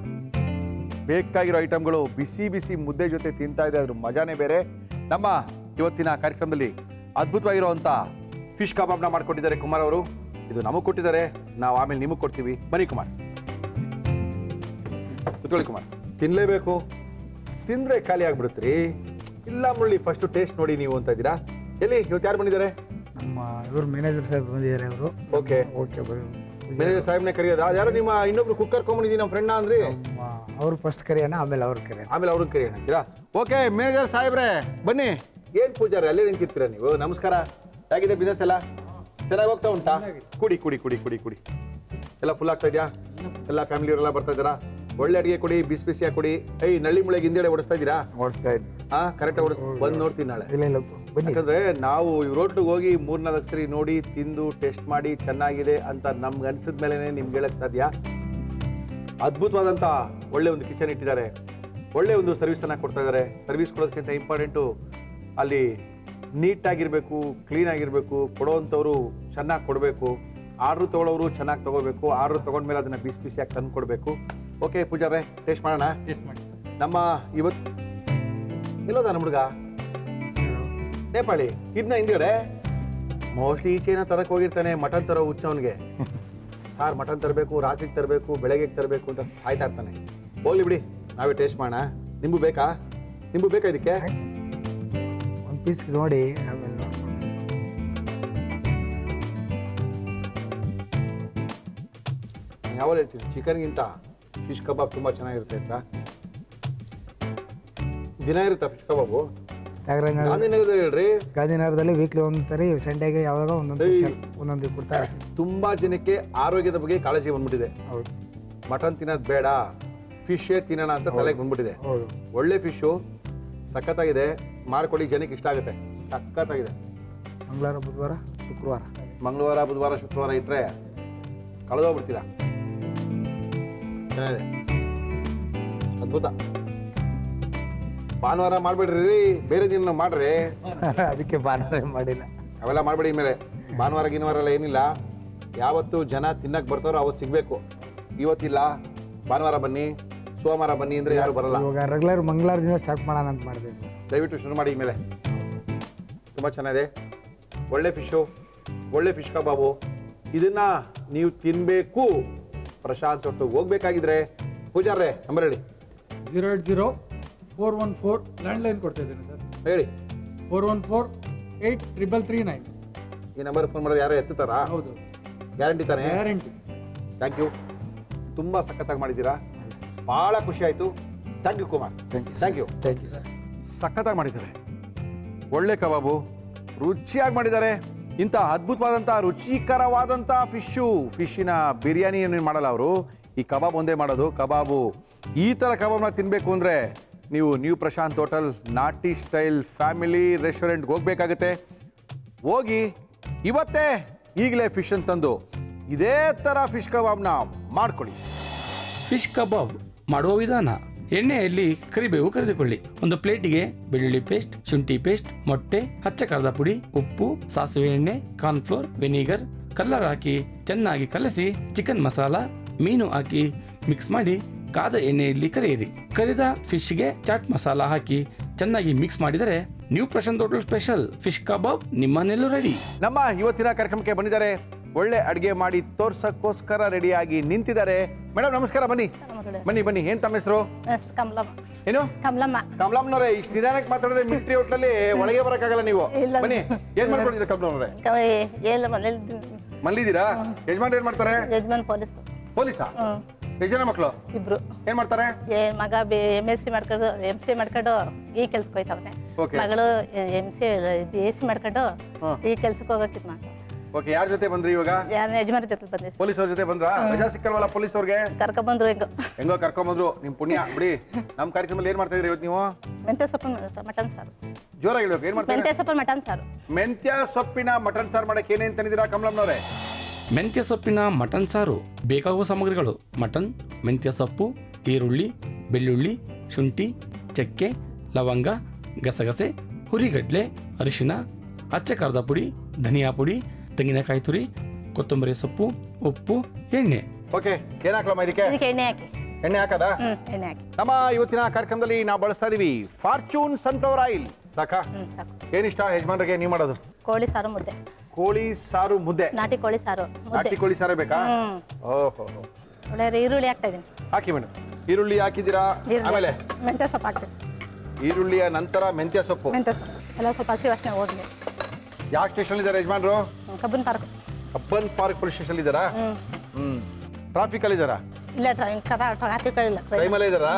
ಬೇಕಾಗಿರೋ ಐಟಮ್ಗಳು ಬಿಸಿ ಬಿಸಿ ಮುದ್ದೆ ಜೊತೆ ತಿಂತಾ ಇದೆ ಅದ್ರ ಮಜಾನೇ ಬೇರೆ ನಮ್ಮ ಇವತ್ತಿನ ಕಾರ್ಯಕ್ರಮದಲ್ಲಿ ಅದ್ಭುತವಾಗಿರುವಂಥ ಫಿಶ್ ಕಬಾಬ್ನ ಮಾಡ್ಕೊಟ್ಟಿದ್ದಾರೆ ಕುಮಾರ್ ಅವರು ಇದು ನಮಗೆ ಕೊಟ್ಟಿದ್ದಾರೆ ನಾವು ಆಮೇಲೆ ನಿಮಗೆ ಕೊಡ್ತೀವಿ ಬನ್ನಿ ಕುಮಾರ್ ಕುತ್ಕೊಳ್ಳಿ ಕುಮಾರ್ ತಿನ್ನಲೇಬೇಕು ತಿಂದರೆ ಖಾಲಿ ಆಗ್ಬಿಡುತ್ತೀರಿ ಇಲ್ಲ ಮುರಳಿ ಫಸ್ಟು ಟೇಸ್ಟ್ ನೋಡಿ ನೀವು ಅಂತ ಇದ್ದೀರಾ ಎಲ್ಲಿ ಇವತ್ತು ಯಾರು ಬಂದಿದ್ದಾರೆ ನಮ್ಮ ಇವ್ರು ಮ್ಯಾನೇಜರ್ ಸಾಹೇಬ್ ಬಂದಿದ್ದಾರೆ ಅವರು ಓಕೆ ಓಕೆ ಮ್ಯಾನೇಜರ್ ಸಾಹೇಬ್ನೇ ಕರೆಯೋದಾ ಯಾರೋ ನಿಮ್ಮ ಇನ್ನೊಬ್ರು ಕುಕ್ ಕರ್ಕೊಂಡ್ಬಂದಿದ್ದೀನಿ ನಮ್ಮ ಫ್ರೆಂಡ್ ಅಂದ್ರಿ ಅವ್ರು ಫಸ್ಟ್ ಕರೆಯೋಣ ಆಮೇಲೆ ಅವ್ರು ಕರೆಯೋಣ ಆಮೇಲೆ ಅವ್ರನ್ನ ಕರಿ ಅಂತೀರಾ ಓಕೆ ಮೇಜರ್ ಸಾಹೇಬ್ರೆ ಬನ್ನಿ ಏನ್ ಪೂಜಾರಿ ಅಲ್ಲೇ ನಿಂತಿರ್ತೀರಾ ನೀವು ನಮಸ್ಕಾರ ಹೇಗಿದೆ ಬಿಸ್ನೆಸ್ ಎಲ್ಲ ಚೆನ್ನಾಗಿ ಹೋಗ್ತಾ ಉಂಟಾ ಕುಡಿ ಕುಡಿ ಕುಡಿ ಕುಡಿ ಕುಡಿ ಎಲ್ಲ ಫುಲ್ ಆಗ್ತಾ ಇದೆಯಾ ಎಲ್ಲ ಫ್ಯಾಮಿಲಿಯವರೆಲ್ಲ ಬರ್ತಾ ಇದ್ದೀರಾ ಒಳ್ಳೆ ಅಡಿಗೆ ಕೊಡಿ ಬಿಸಿ ಬಿಸಿಯಾಗಿ ಕೊಡಿ ಐ ನಳ್ಳಿ ಮುಳೆಗೆ ಹಿಂದೆಡೆ ಓಡಿಸ್ತಾ ಇದ್ದೀರಾ ಓಡಿಸ್ತಾ ಇದ್ವಿ ಹಾ ಕರೆಕ್ಟ್ ಓಡಿಸ್ ಬಂದು ನೋಡ್ತೀನಿ ನಾಳೆ ಇಲ್ಲ ಇಲ್ಲ ಬನ್ನಿ ಯಾಕಂದ್ರೆ ನಾವು ಇವ್ರ ಹೋಟ್ಲಿಗೆ ಹೋಗಿ ಮೂರ್ನಾಲ್ಕು ಸರಿ ನೋಡಿ ತಿಂದು ಟೆಸ್ಟ್ ಮಾಡಿ ಚೆನ್ನಾಗಿದೆ ಅಂತ ನಮ್ಗೆ ಅನ್ಸಿದ ಮೇಲೆ ನಿಮ್ಗೆ ಹೇಳಕ್ ಸಾಧ್ಯ ಅದ್ಭುತವಾದಂಥ ಒಳ್ಳೆ ಒಂದು ಕಿಚನ್ ಇಟ್ಟಿದ್ದಾರೆ ಒಳ್ಳೆ ಒಂದು ಸರ್ವಿಸನ್ನು ಕೊಡ್ತಾ ಇದ್ದಾರೆ ಸರ್ವಿಸ್ ಕೊಡೋದಕ್ಕಿಂತ ಇಂಪಾರ್ಟೆಂಟು ಅಲ್ಲಿ ನೀಟಾಗಿರಬೇಕು ಕ್ಲೀನಾಗಿರಬೇಕು ಕೊಡೋವಂಥವ್ರು ಚೆನ್ನಾಗಿ ಕೊಡಬೇಕು ಆರ್ಡ್ರ್ ತೊಗೊಳೋರು ಚೆನ್ನಾಗಿ ತೊಗೋಬೇಕು ಆರ್ಡ್ರ್ ತೊಗೊಂಡ್ಮೇಲೆ ಅದನ್ನು ಬಿಸಿ ಬಿಸಿಯಾಗಿ ತಂದು ಕೊಡಬೇಕು ಓಕೆ ಪೂಜಾರೆ ಟೇಸ್ಟ್ ಮಾಡೋಣ ಟೇಸ್ಟ್ ಮಾಡಿ ನಮ್ಮ ಇವತ್ತು ಎಲ್ಲೋದ ನಮ್ಮ ಹುಡುಗ ನೇಪಾಳಿ ಇದನ್ನ ಹಿಂದ್ಗಡೆ ಮೋಸ್ಟ್ಲಿ ಈಚೆನ ತರಕ್ ಹೋಗಿರ್ತಾನೆ ಮಟನ್ ತರೋ ಹುಚ್ಚ ಅವನಿಗೆ ಸಾರ್ ಮಟನ್ ತರಬೇಕು ರಾತ್ರಿಗೆ ತರಬೇಕು ಬೆಳಗ್ಗೆ ತರಬೇಕು ಅಂತ ಸಾಯ್ತಾ ಇರ್ತಾನೆ ಹೋಗ್ಲಿ ಬಿಡಿ ನಾವೇ ಟೇಸ್ಟ್ ಮಾಡೋಣ ನಿಂಬು ಬೇಕಾ ನಿಂಬು ಬೇಕಾ ಇದಕ್ಕೆ ಒಂದು ಪೀಸ್ ನೋಡಿ ಆಮೇಲೆ ನೋಡ್ಕೊಂಡು ಯಾವಾಗ ಹೇಳ್ತೀನಿ ಚಿಕನ್ಗಿಂತ ಫಿಶ್ ಕಬಾಬ್ ತುಂಬಾ ಚೆನ್ನಾಗಿರುತ್ತೆ ಅಂತ ದಿನ ಇರುತ್ತಾ ಫಿಶ್ ಕಬಾಬು ತ್ಯಾಗರಾಜನಗರ ಗಾಂಧಿನಗರದಲ್ಲಿ ಹೇಳ್ರಿ ಗಾಂಧಿನಗರದಲ್ಲಿ ವೀಕ್ಲಿ ಒಂದು ಸರಿ ಸಂಡೇಗೆ ಯಾವಾಗ ಒಂದೊಂದು ಏಯ್. ಸ್ಪೆಷಲ್ ಒಂದೊಂದು ಕೊಡ್ತಾರೆ ತುಂಬಾ ಜನಕ್ಕೆ ಆರೋಗ್ಯದ ಬಗ್ಗೆ ಕಾಳಜಿ ಬಂದ್ಬಿಟ್ಟಿದೆ ಹೌದು ಮಟನ್ ತಿನ್ನೋದು ಬೇಡ ಫಿಶೇ ತಿನ್ನೋಣ ಅಂತ ತಲೆಗೆ ಬಂದ್ಬಿಟ್ಟಿದೆ ಹೌದು ಒಳ್ಳೆ ಫಿಶು ಸಖತ್ತಾಗಿದೆ ಮಾಡ್ಕೊಡಿ ಜನಕ್ಕೆ ಇಷ್ಟ ಆಗುತ್ತೆ ಸಖತ್ತಾಗಿದೆ ಮಂಗಳವಾರ ಬುಧವಾರ ಶುಕ್ರವಾರ ಮಂಗಳವಾರ ಬುಧವಾರ ಶುಕ್ರವಾರ ಇಟ್ಟರೆ ಕಳೆದೋಗ್ಬಿಡ್ತೀರಾ ಚೆನ್ನಾಗಿದೆ ಅದ್ಭುತ ಭಾನುವಾರ ಮಾಡ್ಬೇಡ್ರಿ ಬೇರೆ ದಿನ ಮಾಡ್ರಿ ಅದಕ್ಕೆ ಭಾನುವಾರ ಮಾಡಿಲ್ಲ ಅವೆಲ್ಲ ಮಾಡಬೇಡಿ ಮೇಲೆ ಭಾನುವಾರ ಗಿನವಾರ ಎಲ್ಲ ಏನಿಲ್ಲ ಯಾವತ್ತು ಜನ ತಿನ್ನಕ್ ಬರ್ತಾರೋ ಅವತ್ತು ಸಿಗ್ಬೇಕು ಇವತ್ತಿಲ್ಲ ಭಾನುವಾರ ಬನ್ನಿ ಸೋಮವಾರ ಬನ್ನಿ ಅಂದ್ರೆ ಯಾರು ಬರಲ್ಲ ಇವಾಗ ರೆಗ್ಯುಲರ್ ಮಂಗಳವಾರದಿಂದ ಸ್ಟಾರ್ಟ್ ಮಾಡೋಣ ಅಂತ ಮಾಡಿದೆ ಸರ್ ದಯವಿಟ್ಟು ಶುರು ಮಾಡಿ ಮೇಲೆ ತುಂಬ ಚೆನ್ನಾಗಿದೆ ಒಳ್ಳೆ ಫಿಶು ಒಳ್ಳೆ ಫಿಶ್ ಕಬಾಬು ಇದನ್ನ ನೀವು ತಿನ್ನಬೇಕು ಪ್ರಶಾಂತ್ ಒಟ್ಟು ಹೋಗ್ಬೇಕಾಗಿದ್ರೆ ಪೂಜಾರ್ರೆ ನಂಬರ್ ಹೇಳಿ zero eight zero four one four landline ಕೊಡ್ತಾ ಇದ್ದೀನಿ ಸರ್ ಹೇಳಿ four one four eight triple three nine ಈ ನಂಬರ್ ಫೋನ್ ಮಾಡಿದ್ರೆ ಯಾರು ಎತ್ತುತ್ತಾರಾ ಹೌದು ಗ್ಯಾರಂಟಿ ತಾನೆ ಗ್ಯಾರಂಟಿ ಥ್ಯಾಂಕ್ ಯು ತುಂಬ ಸಖತ್ತಾಗಿ ಮಾಡಿದ್ದೀರಾ ಭಾಳ ಖುಷಿ ಆಯಿತು thank you Kumar thank you thank you sir ಸಖತ್ತಾಗಿ ಮಾಡಿದ್ದಾರೆ ಒಳ್ಳೆ ಕಬಾಬು ರುಚಿಯಾಗಿ ಮಾಡಿದ್ದಾರೆ ಇಂಥ ಅದ್ಭುತವಾದಂಥ ರುಚಿಕರವಾದಂಥ ಫಿಶ್ಶು ಫಿಶ್ಶಿನ ಬಿರಿಯಾನಿಯನ್ನು ಮಾಡಲ್ಲ ಅವರು ಈ ಕಬಾಬ್ ಒಂದೇ ಮಾಡೋದು ಕಬಾಬು ಈ ಥರ ಕಬಾಬ್ನ ತಿನ್ನಬೇಕು ಅಂದರೆ ನೀವು ನ್ಯೂ ಪ್ರಶಾಂತ್ ಹೋಟೆಲ್ ನಾಟಿ ಸ್ಟೈಲ್ ಫ್ಯಾಮಿಲಿ ರೆಸ್ಟೋರೆಂಟ್ಗೆ ಹೋಗಬೇಕಾಗುತ್ತೆ ಹೋಗಿ ಇವತ್ತೇ ಈಗಲೇ ಫಿಶ್ ತಂದು ಇದೇ ಥರ ಫಿಶ್ ಕಬಾಬ್ನ ಮಾಡ್ಕೊಳ್ಳಿ ಫಿಶ್ ಕಬಾಬ್ ಮಾಡುವ ವಿಧಾನ ಎಣ್ಣೆಯಲ್ಲಿ ಕರಿಬೇವು ಕರೆದುಕೊಳ್ಳಿ ಒಂದು ಪ್ಲೇಟಿಗೆ ಬೆಳ್ಳುಳ್ಳಿ ಪೇಸ್ಟ್ ಶುಂಠಿ ಪೇಸ್ಟ್ ಮೊಟ್ಟೆ ಹಚ್ಚ ಖಾರದ ಪುಡಿ ಉಪ್ಪು ಸಾಸಿವೆ ಎಣ್ಣೆ ಕಾರ್ನ್ಫ್ಲೋರ್ ವೆನಿಗರ್ ಕಲ್ಲರ್ ಹಾಕಿ ಚೆನ್ನಾಗಿ ಕಲಸಿ ಚಿಕನ್ ಮಸಾಲ ಮೀನು ಹಾಕಿ ಮಿಕ್ಸ್ ಮಾಡಿ ಕಾದ ಎಣ್ಣೆಯಲ್ಲಿ ಕರಿಯಿರಿ ಕರಿದ ಫಿಶ್ಗೆ ಚಾಟ್ ಮಸಾಲ ಹಾಕಿ ಚೆನ್ನಾಗಿ ಮಿಕ್ಸ್ ಮಾಡಿದರೆ new Prashanth hotel special fish kebab ನಿಮ್ಮನೆಲ್ಲೂ ರೆಡಿ ನಮ್ಮ ಇವತ್ತಿನ ಕಾರ್ಯಕ್ರಮಕ್ಕೆ ಬಂದಿದ್ದಾರೆ ಒಳ್ಳೆ ಅಡುಗೆ ಮಾಡಿ ತೋರ್ಸಕ್ಕೋಸ್ಕರ ರೆಡಿಯಾಗಿ ನಿಂತಿದ್ದಾರೆ ಮೇಡಮ್ ನಮಸ್ಕಾರ ಬನ್ನಿ ಬನ್ನಿ ಬನ್ನಿ ಏನ್ ತಮ್ಮ ಹೆಸರು ಹೆಸ್ರು ಕಮಲಮ್ಮ ಏನು ಕಮಲಮ್ಮ ಕಮಲಮ್ನವ್ರೆ ಇಷ್ಟು ನಿಧಾನಕ್ಕೆ ಮಾತಾಡಿದ್ರೆ ಮಿಲಿಟರಿ ಹೋಟ್ಲಲ್ಲಿ ಒಳಗೆ ಬರಕ್ಕಾಗಲ್ಲ ನೀವು ಇಲ್ಲ. ಬನ್ನಿ ಏನ್ ಮಾಡ್ಕೊಂಡಿದ್ದೀರಾ ಕಮಲಮ್ನವ್ರೆ ಕ- ಏಲ್ಲ ಮನೇಲಿ ಮಲ್ಲಿದ್ದೀರಾ ಯಜಮಾನ್ ಏನ್ ಮಾಡ್ತಾರೆ ಯಜಮಾನ್ ಪೊಲೀಸ್ ಪೊಲೀಸಾ ಹ್ಮ್ ಎಷ್ಟು ಜನ ಮಕ್ಕಳು ಇಬ್ರು ಏನ್ ಮಾಡ್ತಾರೆ ಏ ಮಗ ಬಿ ಎಮ್ ಎಸ್ ಸಿ ಮಾಡ್ಕೊಂಡು ಎಮ್ ಸಿ ಮಾಡ್ಕೊಂಡು ಈ ಕೆಲ್ಸಕ್ಕೆ ಹೋಯ್ತವನೆ Okay. ಮಗಳು M C B S C ಮಾಡ್ಕೊಂಡು ಹಾ. ಈ ಕೆಲ್ಸಕ್ಕೆ ಹೋಗಕ್ಕೆ ಇದು ಮಾಡ್ತಾರೆ ಓಕೆ ಯಾರ ಜೊತೆ ಬಂದ್ರಿ ಇವಾಗ ಯಾರ ಯಜಮಾನ ಜೊತೆ ಬಂದಿದ್ದು ಪೊಲೀಸ್ ಅವ್ರ ಜೊತೆ ಬಂದ್ರಾ ರಜಾ ಸಿಕ್ಕಲ್ವಲ್ಲ ಪೊಲೀಸ್ ಅವ್ರಿಗೆ ಕರ್ಕೊಂಡ್ಬಂದ್ರು ಹೆಂಗೋ ಹೆಂಗೋ ಕರ್ಕೊಂಬಂದ್ರು ನಿಮ್ ಪುಣ್ಯ ಬಿಡಿ ನಮ್ ಕಾರ್ಯಕ್ರಮದಲ್ಲಿ ಏನ್ ಮಾಡ್ತಾ ಇದ್ರಿ ಇವತ್ತು ನೀವು ಮೆಂತ್ಯ ಸೊಪ್ಪು ಮಟನ್ ಸಾರು ಜೋರಾಗಿ ಹೇಳ್ಬೇಕು ಏನ್ ಮಾಡ್ತಾ ಮೆಂತ್ಯ ಸೊಪ್ಪು ಮಟನ್ ಸಾರು ಮೆಂತ್ಯ ಸೊಪ್ಪಿನ ಮಟನ್ ಸಾರ್ ಮಾಡಕ್ಕೆ ಏನೇನ್ ತಂದಿದ್ದೀರಾ ಕಮಲಮ್ನವ್ರೆ ಮೆಂತ್ಯ ಸೊಪ್ಪಿನ ಮಟನ್ ಸಾರು ಬೇಕಾಗುವ ಸಾಮಗ್ರಿಗಳು ಮಟನ್ ಮೆಂತ್ಯ ಸೊಪ್ಪು ಈರುಳ್ಳಿ ಬೆಳ್ಳುಳ್ಳಿ ಶುಂಠಿ ಚಕ್ಕೆ ಲವಂಗ ಗಸಗಸೆ ಹುರಿಗಡ್ಲೆ ಅರಿಶಿನ ಅಚ್ಚ ಖಾರದ ಪುಡಿ ಧನಿಯಾ ಪುಡಿ ತೆಂಗಿನಕಾಯಿ ತುರಿ ಕೊತ್ತಂಬರಿ ಸೊಪ್ಪು ಉಪ್ಪು ಎಣ್ಣೆ ಓಕೆ ಏನ್ ಹಾಕ್ಲಮ್ಮ ಇದಕ್ಕೆ ಇದಕ್ಕೆ ಎಣ್ಣೆ ಹಾಕಿ ಎಣ್ಣೆ ಹಾಕದಾ ಹ್ಮ್ ಎಣ್ಣೆ ಹಾಕಿ ನಮ್ಮ ಇವತ್ತಿನ ಕಾರ್ಯಕ್ರಮದಲ್ಲಿ ನಾವು ಬಳಸ್ತಾ ಇದೀವಿ ಫಾರ್ಚೂನ್ ಸನ್ಫ್ಲವರ್ ಆಯಿಲ್ ಸಾಕಾ ಹ್ಮ್ ಸಾಕು ಏನಿಷ್ಟ ಯಜಮಾನ್ರಿಗೆ ನೀವು ಮಾಡೋದು ಕೋಳಿ ಸಾರು ಮುದ್ದೆ ಕೋಳಿ ಸಾರು ಮುದ್ದೆ ನಾಟಿ ಕೋಳಿ ಸಾರು ಮುದ್ದೆ ನಾಟಿ ಕೋಳಿ ಸಾರೇ ಬೇಕಾ ಹ್ಮ್ ಓಹೋ ಒಳ್ಳೆ ಈರುಳ್ಳಿ ಹಾಕ್ತಾ ಇದೀನಿ ಹಾಕಿ ಮೇಡಮ್ ಈರುಳ್ಳಿ ಹಾಕಿದ್ದೀರಾ ಈರುಳ್ಳಿ. ಆಮೇಲೆ ಮೆಂತ್ಯ ಸೊಪ್ಪು ಹಾಕ್ತೀನಿ ಈರುಳ್ಳಿಯ ನಂತರ ಮೆಂತ್ಯ ಸೊಪ್ಪು ಮೆಂತ್ಯ ಸೊಪ್ಪು ಎಲ್ಲ ಸ್ವಲ್ಪ ಹಸಿ ವಾಸನೆ ಹೋದ್ಲಿ ಯಾವ ಸ್ಟೇಷನ್ ಇದ್ದಾರೆ ಯಜಮಾನ್ರು ಕಬ್ಬನ್ ಪಾರ್ಕ್ ಅಬ್ಬನ್ ಪಾರ್ಕ್ ಪೊಲೀಸ್ ಸ್ಟೇಷನ್ ಇದ್ದಾರಾ ಹ್ಮ್ ಹ್ಮ್ ಟ್ರಾಫಿಕ್ ಅಲ್ಲಿ ಇದ್ದಾರಾ ಇಲ್ಲ ಟ್ರೈನ್ ಕರ ಟ್ರಾಫಿಕ್ ಇಲ್ಲ ಟೈಮಲ್ಲೇ ಇದ್ದಾರಾ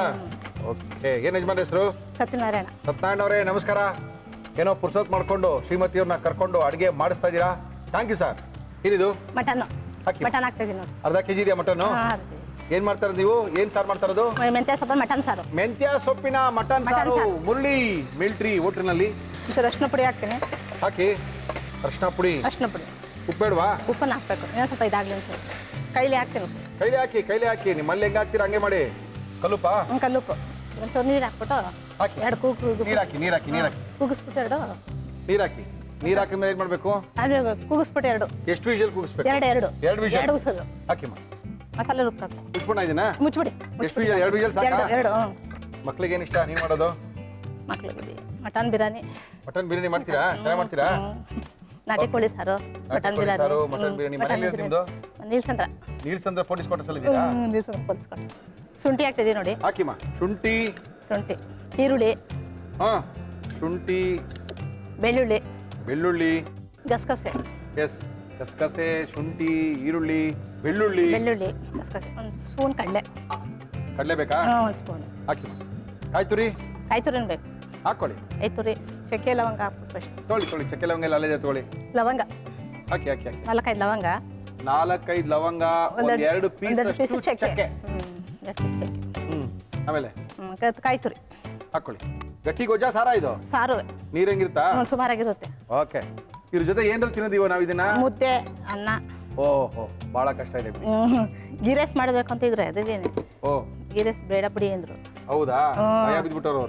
ಓಕೆ ಏನ್ ಯಜಮಾನ್ ಹೆಸರು ಸತ್ಯನಾರಾಯಣ ಸತ್ಯನಾರಾಯಣ ಅವರೇ ನಮಸ್ಕಾರ ಏನೋ ಪುರ್ಸೊತ್ ಮಾಡ್ಕೊಂಡು ಶ್ರೀಮತಿಯವ್ರನ್ನ ಕರ್ಕೊಂಡು ಅಡುಗೆ ಮಾಡಿಸ್ತಾ ಇದ್ದೀರಾ ಥ್ಯಾಂಕ್ ಯು ಸರ್ ಏನಿದು ಮಟನ್ ಹಾಕಿ. ಮಟನ್ ಹಾಕ್ತಾ ಇದೀನಿ ನೋಡಿ ಅರ್ಧ ಕೆ ಜಿ ಇದೆಯಾ ಮಟನ್ನು ಹಾಂ ಏನ್ ಮಾಡ್ತಾರೆ ನೀವು ಏನ್ ಸಾರು ಮಾಡ್ತಾರದು ಮೆಂತ್ಯ ಸೊಪ್ಪು ಮಟನ್ ಸಾರು ಮೆಂತ್ಯ ಸೊಪ್ಪಿನ ಮಟನ್ ಮಟನ್ ಸಾರು ಸಾರು. ಮುರಳಿ ಮಿಲ್ಟ್ರಿ ಹೋಟ್ಲಿನಲ್ಲಿ ಇದು ಅರ್ಶಿನ ಪುಡಿ ಹಾಕ್ತೀನಿ ಹಾಕಿ ಅರ್ಶಿನ ಪುಡಿ ಅರ್ಶಿನ ಪುಡಿ ಉಪ್ಪೇಡ್ವಾ ಉಪ್ಪನ್ನ ಹಾಕ್ಬೇಕು ಇನ್ನೊಂದು ಸ್ವಲ್ಪ ಇದಾಗಲಿ ಅಂತ ಕೈಲಿ ಹಾಕ್ತೀನಿ ಉಪ್ಪು. ಕೈಲಿ ಹಾಕಿ ಕೈಲಿ ಹಾಕಿ ನಿಮ್ಮಲ್ಲಿ ಹೆಂಗ್ ಹಾಕ್ತೀರಾ ಹಂಗೆ ಮಾಡಿ ಕಲ್ಲುಪ್ಪ ಒಂದು ಕಲ್ಲುಪ್ಪು ಒಂಚೂರು ನೀರು ಹಾಕ್ಬಿಟ್ಟು ಹಾಕಿ. ಎರಡು ಕೂಗು ನೀರ್ ಹಾಕಿ ನೀರ್ ಹಾಕಿ ನೀರ್ ಹಾಕಿ ಕೂಗಿಸ್ಬಿಟ್ಟು ಎರಡು ನೀರ್ ಹಾಕಿ ನೀರ್ ಹಾಕಿದ ಮೇಲೆ ಏನ್ ಮಾಡ್ಬೇಕು ಅದು ಕೂಗಿಸ್ಬಿಟ್ಟು ಎರಡು ಎಷ್ಟು ವಿಷಲ್ ಕೂಗಿಸ್ಬೇಕು ಎರಡು ಎರಡು ಎರಡು ವಿಷಲ್ ಎರಡು ಉಸಲು ಹಾಕಿಮ್ಮ ಮಸಾಲೆ ರುಬ್ಬ ಕುಚ್ಕೊಂಡ ಇದೀನಾ ಮುಚ್ಬಿಡಿ ಎಷ್ಟು ವಿಷಲ್ ಎರಡು ವಿಷಲ್ ಸಾಕಾ ಎರಡು ಎರಡು ಹ್ಞೂ ಮಕ್ಳಿಗೆ ಏನ್ ಇಷ್ಟ ನೀವ್ ಮಾಡೋದು ಮಕ್ಳಿಗೆ ಬಿರಿಯಾನಿ ಮಟನ್ ಬಿರಿಯಾನಿ ಮಟನ್ ಬಿರಿಯಾನಿ ಮಾಡ್ತೀರಾ ಚೆನ್ನಾಗಿ ಮಾಡ್ತೀರಾ ಹ್ಮ್. ನಾಟಿ ಕೋಳಿ ಸಾರು ಮಟನ್ ಕೋಳಿ ಬಿರಿಯಾನಿ ಸಾರು, ಮಟನ್ ಹ್ಮ್. ಬಿರಿಯಾನಿ. ಮಟನ್ ಮನೇಲಿ ಬಿರಿಯಾನಿ. ತಿಂದು? ನೀಲ್ಸಂದ್ರ ನೀಲ್ಸಂದ್ರ ಪೊಲೀಸ್ ಕ್ವಾರ್ಟರ್ಸ್ ಅಲ್ಲಿ ಇದ್ದೀರಾ ಹ್ಮ್, ನೀಲ್ಸಂದ್ರ ಪೊಲಿಸ್ಕೊಂಡು ಶುಂಠಿ ಹಾಕ್ತಿದ್ದೀವಿ ನೋಡಿ ಹಾಕಿಮ್ಮ ಶುಂಠಿ ಶುಂಠಿ ಈರುಳ್ಳಿ ಹಾ ಶುಂಠಿ ಬೆಳ್ಳುಳ್ಳಿ ಬೆಳ್ಳುಳ್ಳಿ ಗಸಗಸೆ ಎಸ್ ಗಸಗಸೆ ಶುಂಠಿ ಈರುಳ್ಳಿ ಬೆಳ್ಳುಳ್ಳಿ ಬೆಳ್ಳುಳ್ಳಿ ಗಸಗಸೆ ಒಂದು ಸ್ಪೂನ್ ಕಡಲೆ ಕಡಲೆ ಬೇಕಾ ಒಂದು ಸ್ಪೂನ್ ಹಾಕಿ ಆಯ್ತು ರೀ ಕಾಯಿ ತುರಿನ ಬೇಕು ಹಾಕೊಳ್ಳಿ ಕಾಯಿ ತುರಿ ಚಕ್ಕೆ ಲವಂಗ ಹಾಕ್ಬಿಟ್ಟು ಅಷ್ಟೇ ತೊಗೊಳ್ಳಿ ತೊಗೊಳ್ಳಿ ಚಕ್ಕೆ ಲವಂಗ ಎಲ್ಲ ಅಲ್ಲೇ ತೊಗೊಳ್ಳಿ ಲವಂಗ ಹಾಕಿ ಹಾಕಿ ಹಾಕಿ ನಾಲ್ಕೈದು ಲವಂಗ ನಾಲ್ಕೈದು ಲವಂಗ ಒಂದ್ ಎರಡು ಪೀಸ್ ಒಂದೆರಡು ಅಷ್ಟು piece ಚಕ್ಕೆ ಚಕ್ಕೆ ಹ್ಮ್ ಎರಡು piece ಚಕ್ಕೆ ಹ್ಮ್ ಆಮೇಲೆ ಹ್ಮ್ ಕ- ಕಾಯಿ ತುರಿ ಹಾಕೊಳ್ಳಿ ಗಟ್ಟಿ ಗೊಜ್ಜ ಸಾರ ಇದು ಸಾರು ನೀರ್ ಹೆಂಗಿರುತ್ತಾ ಹ್ಮ್, ಸುಮಾರಾಗಿರುತ್ತೆ ಓಕೆ ಇದ್ರ ಜೊತೆ ಏನ್ರಲ್ಲಿ ತಿನ್ನೋದಿವ ನಾವು ಇದನ್ನ ಮುದ್ದೆ ಅನ್ನ ಓಹೋ ಬಹಳ ಕಷ್ಟ ಇದೆ ಬಿಡಿ ಹ್ಮ್. ಗೀ ರೈಸ್ ಮಾಡಬೇಕು ಅಂತ ಇದ್ರೆ ಅದೇನೆ ಓ ಗೀ ರೈಸ್ ಬೇಡ ಬಿಡಿ ಅಂದ್ರು ಹೌದಾ ಹ್ಮ್. ಭಯ ಬಿದ್ಬಿಟ್ಟವ್ರು ಅವರು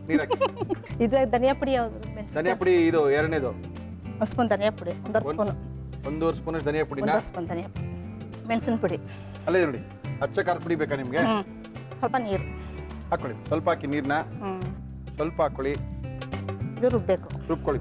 ನೀರಾಕಿ ಇದ್ರಾಗ ಧನಿಯಾ ಪುಡಿ ಯಾವುದು ಧನಿಯಾ ಪುಡಿ ಇದು ಎರಡನೇದು ಒಂದು ಸ್ಪೂನ್ ಧನಿಯಾ ಪುಡಿ ಒಂದೂವರೆ ಸ್ಪೂನು ಒಂದೂವರೆ ಸ್ಪೂನ್ ಧನಿಯಾ ಪುಡಿನ ಒಂದೂವರೆ ಸ್ಪೂನ್ ಧನಿಯಾ ಪುಡಿ ಮೆಣಸಿನ ಪುಡಿ ಅಲ್ಲೇ ನೋಡಿ ಅಚ್ಚ ಖಾರದ ಪುಡಿ ಬೇಕಾ ನಿಮಗೆ ಹ್ಞೂ ಸ್ವಲ್ಪ ನೀರು ಹಾಕೊಳ್ಳಿ ಸ್ವಲ್ಪ ಹಾಕಿ ನೀರನ್ನ ಹ್ಞೂ ಸ್ವಲ್ಪ ಹಾಕೊಳ್ಳಿ ಇದು ರುಬ್ಬೇಕು ರುಬ್ಕೊಳ್ಳಿ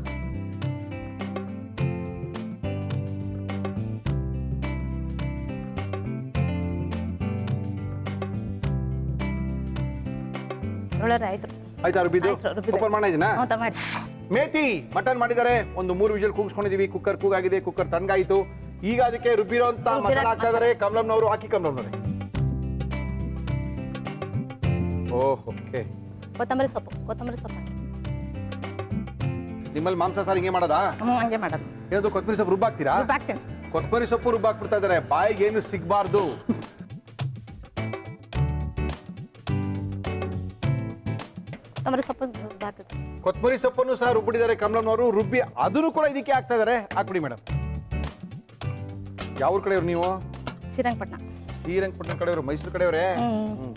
ಒಳ್ಳೆ ಆಯ್ತು ಆಯ್ತಾ ರುಬ್ಬಿದ್ದು ಆಯ್ತು, ರುಬ್ಬಿದೆ. ಓಪನ್ ಮಾಡೋಣ ಇದನ್ನ ಹ್ಞೂ ಮಾಡಿ ಮೇಥಿ ಮಟನ್ ಮಾಡಿದ್ದಾರೆ ಒಂದು ಮೂರು ವಿಜಲ್ ಕೂಗಿಸ್ಕೊಂಡಿದೀವಿ ಕುಕ್ಕರ್ ಕೂಗಾಗಿದೆ ಕುಕ್ಕರ್ ತಣ್ಣಗಾಯಿತು ಈಗ ಅದಕ್ಕೆ ರುಬ್ಬಿರೋಂತ ರುಬ್ಬಿರೋ ಮಸಾಲ ಹಾಕ್ತಾ ಇದಾರೆ ಕಮಲಮ್ನವರು ಹಾಕಿ ಕಮಲಮ್ನವ್ರೆ ಓಹ್ ಓಕೆ ಕೊತ್ತಂಬರಿ ಸೊಪ್ಪು ಕೊತ್ತಂಬರಿ ಸೊಪ್ಪು ಹಾಕಿ. ನಿಮ್ಮಲ್ಲಿ ಮಾಂಸ ಸಾರು ಹಿಂಗೆ ಮಾಡೋದಾ ಹ್ಞೂ ಹಂಗೆ ಮಾಡೋದು ಏನದು ಕೊತ್ತಂಬರಿ ಸೊಪ್ಪು ರುಬ್ಬಾಕ್ತೀರಾ ರುಬ್ಬಾಕ್ತೀನಿ ಕೊತ್ತಂಬರಿ ಸೊಪ್ಪು ರುಬ್ಬಾಕ್ಬಿಡ್ತಾ ಇದಾರೆ ಬಾಯಿಗೆ ಏನು ಸಿಗ್ಬಾರ್ದು ಕೊತ್ತಂಬರಿ ಸೊಪ್ಪು ರುಬ್ಬಾಕಿದ್ದು ಕೊತ್ತಂಬರಿ ಸೊಪ್ಪನ್ನು ಸಹ ರುಬ್ಬಿಟ್ಟಿದ್ದಾರೆ ಕಮಲಮ್ನವರು ರುಬ್ಬಿ ಅದನ್ನು ಕೂಡ ಇದಕ್ಕೆ ಹಾಕ್ತಾ ಇದಾರೆ ಹಾಕ್ಬಿಡಿ ಮೇಡಮ್ ಯಾವ ಕಡೆಯವ್ರು ನೀವು ಶ್ರೀರಂಗಪಟ್ಟಣ ಶ್ರೀರಂಗಪಟ್ಟಣ ಕಡೆಯವರು ಮೈಸೂರು ಕಡೆಯವರೇ ಹ್ಞೂ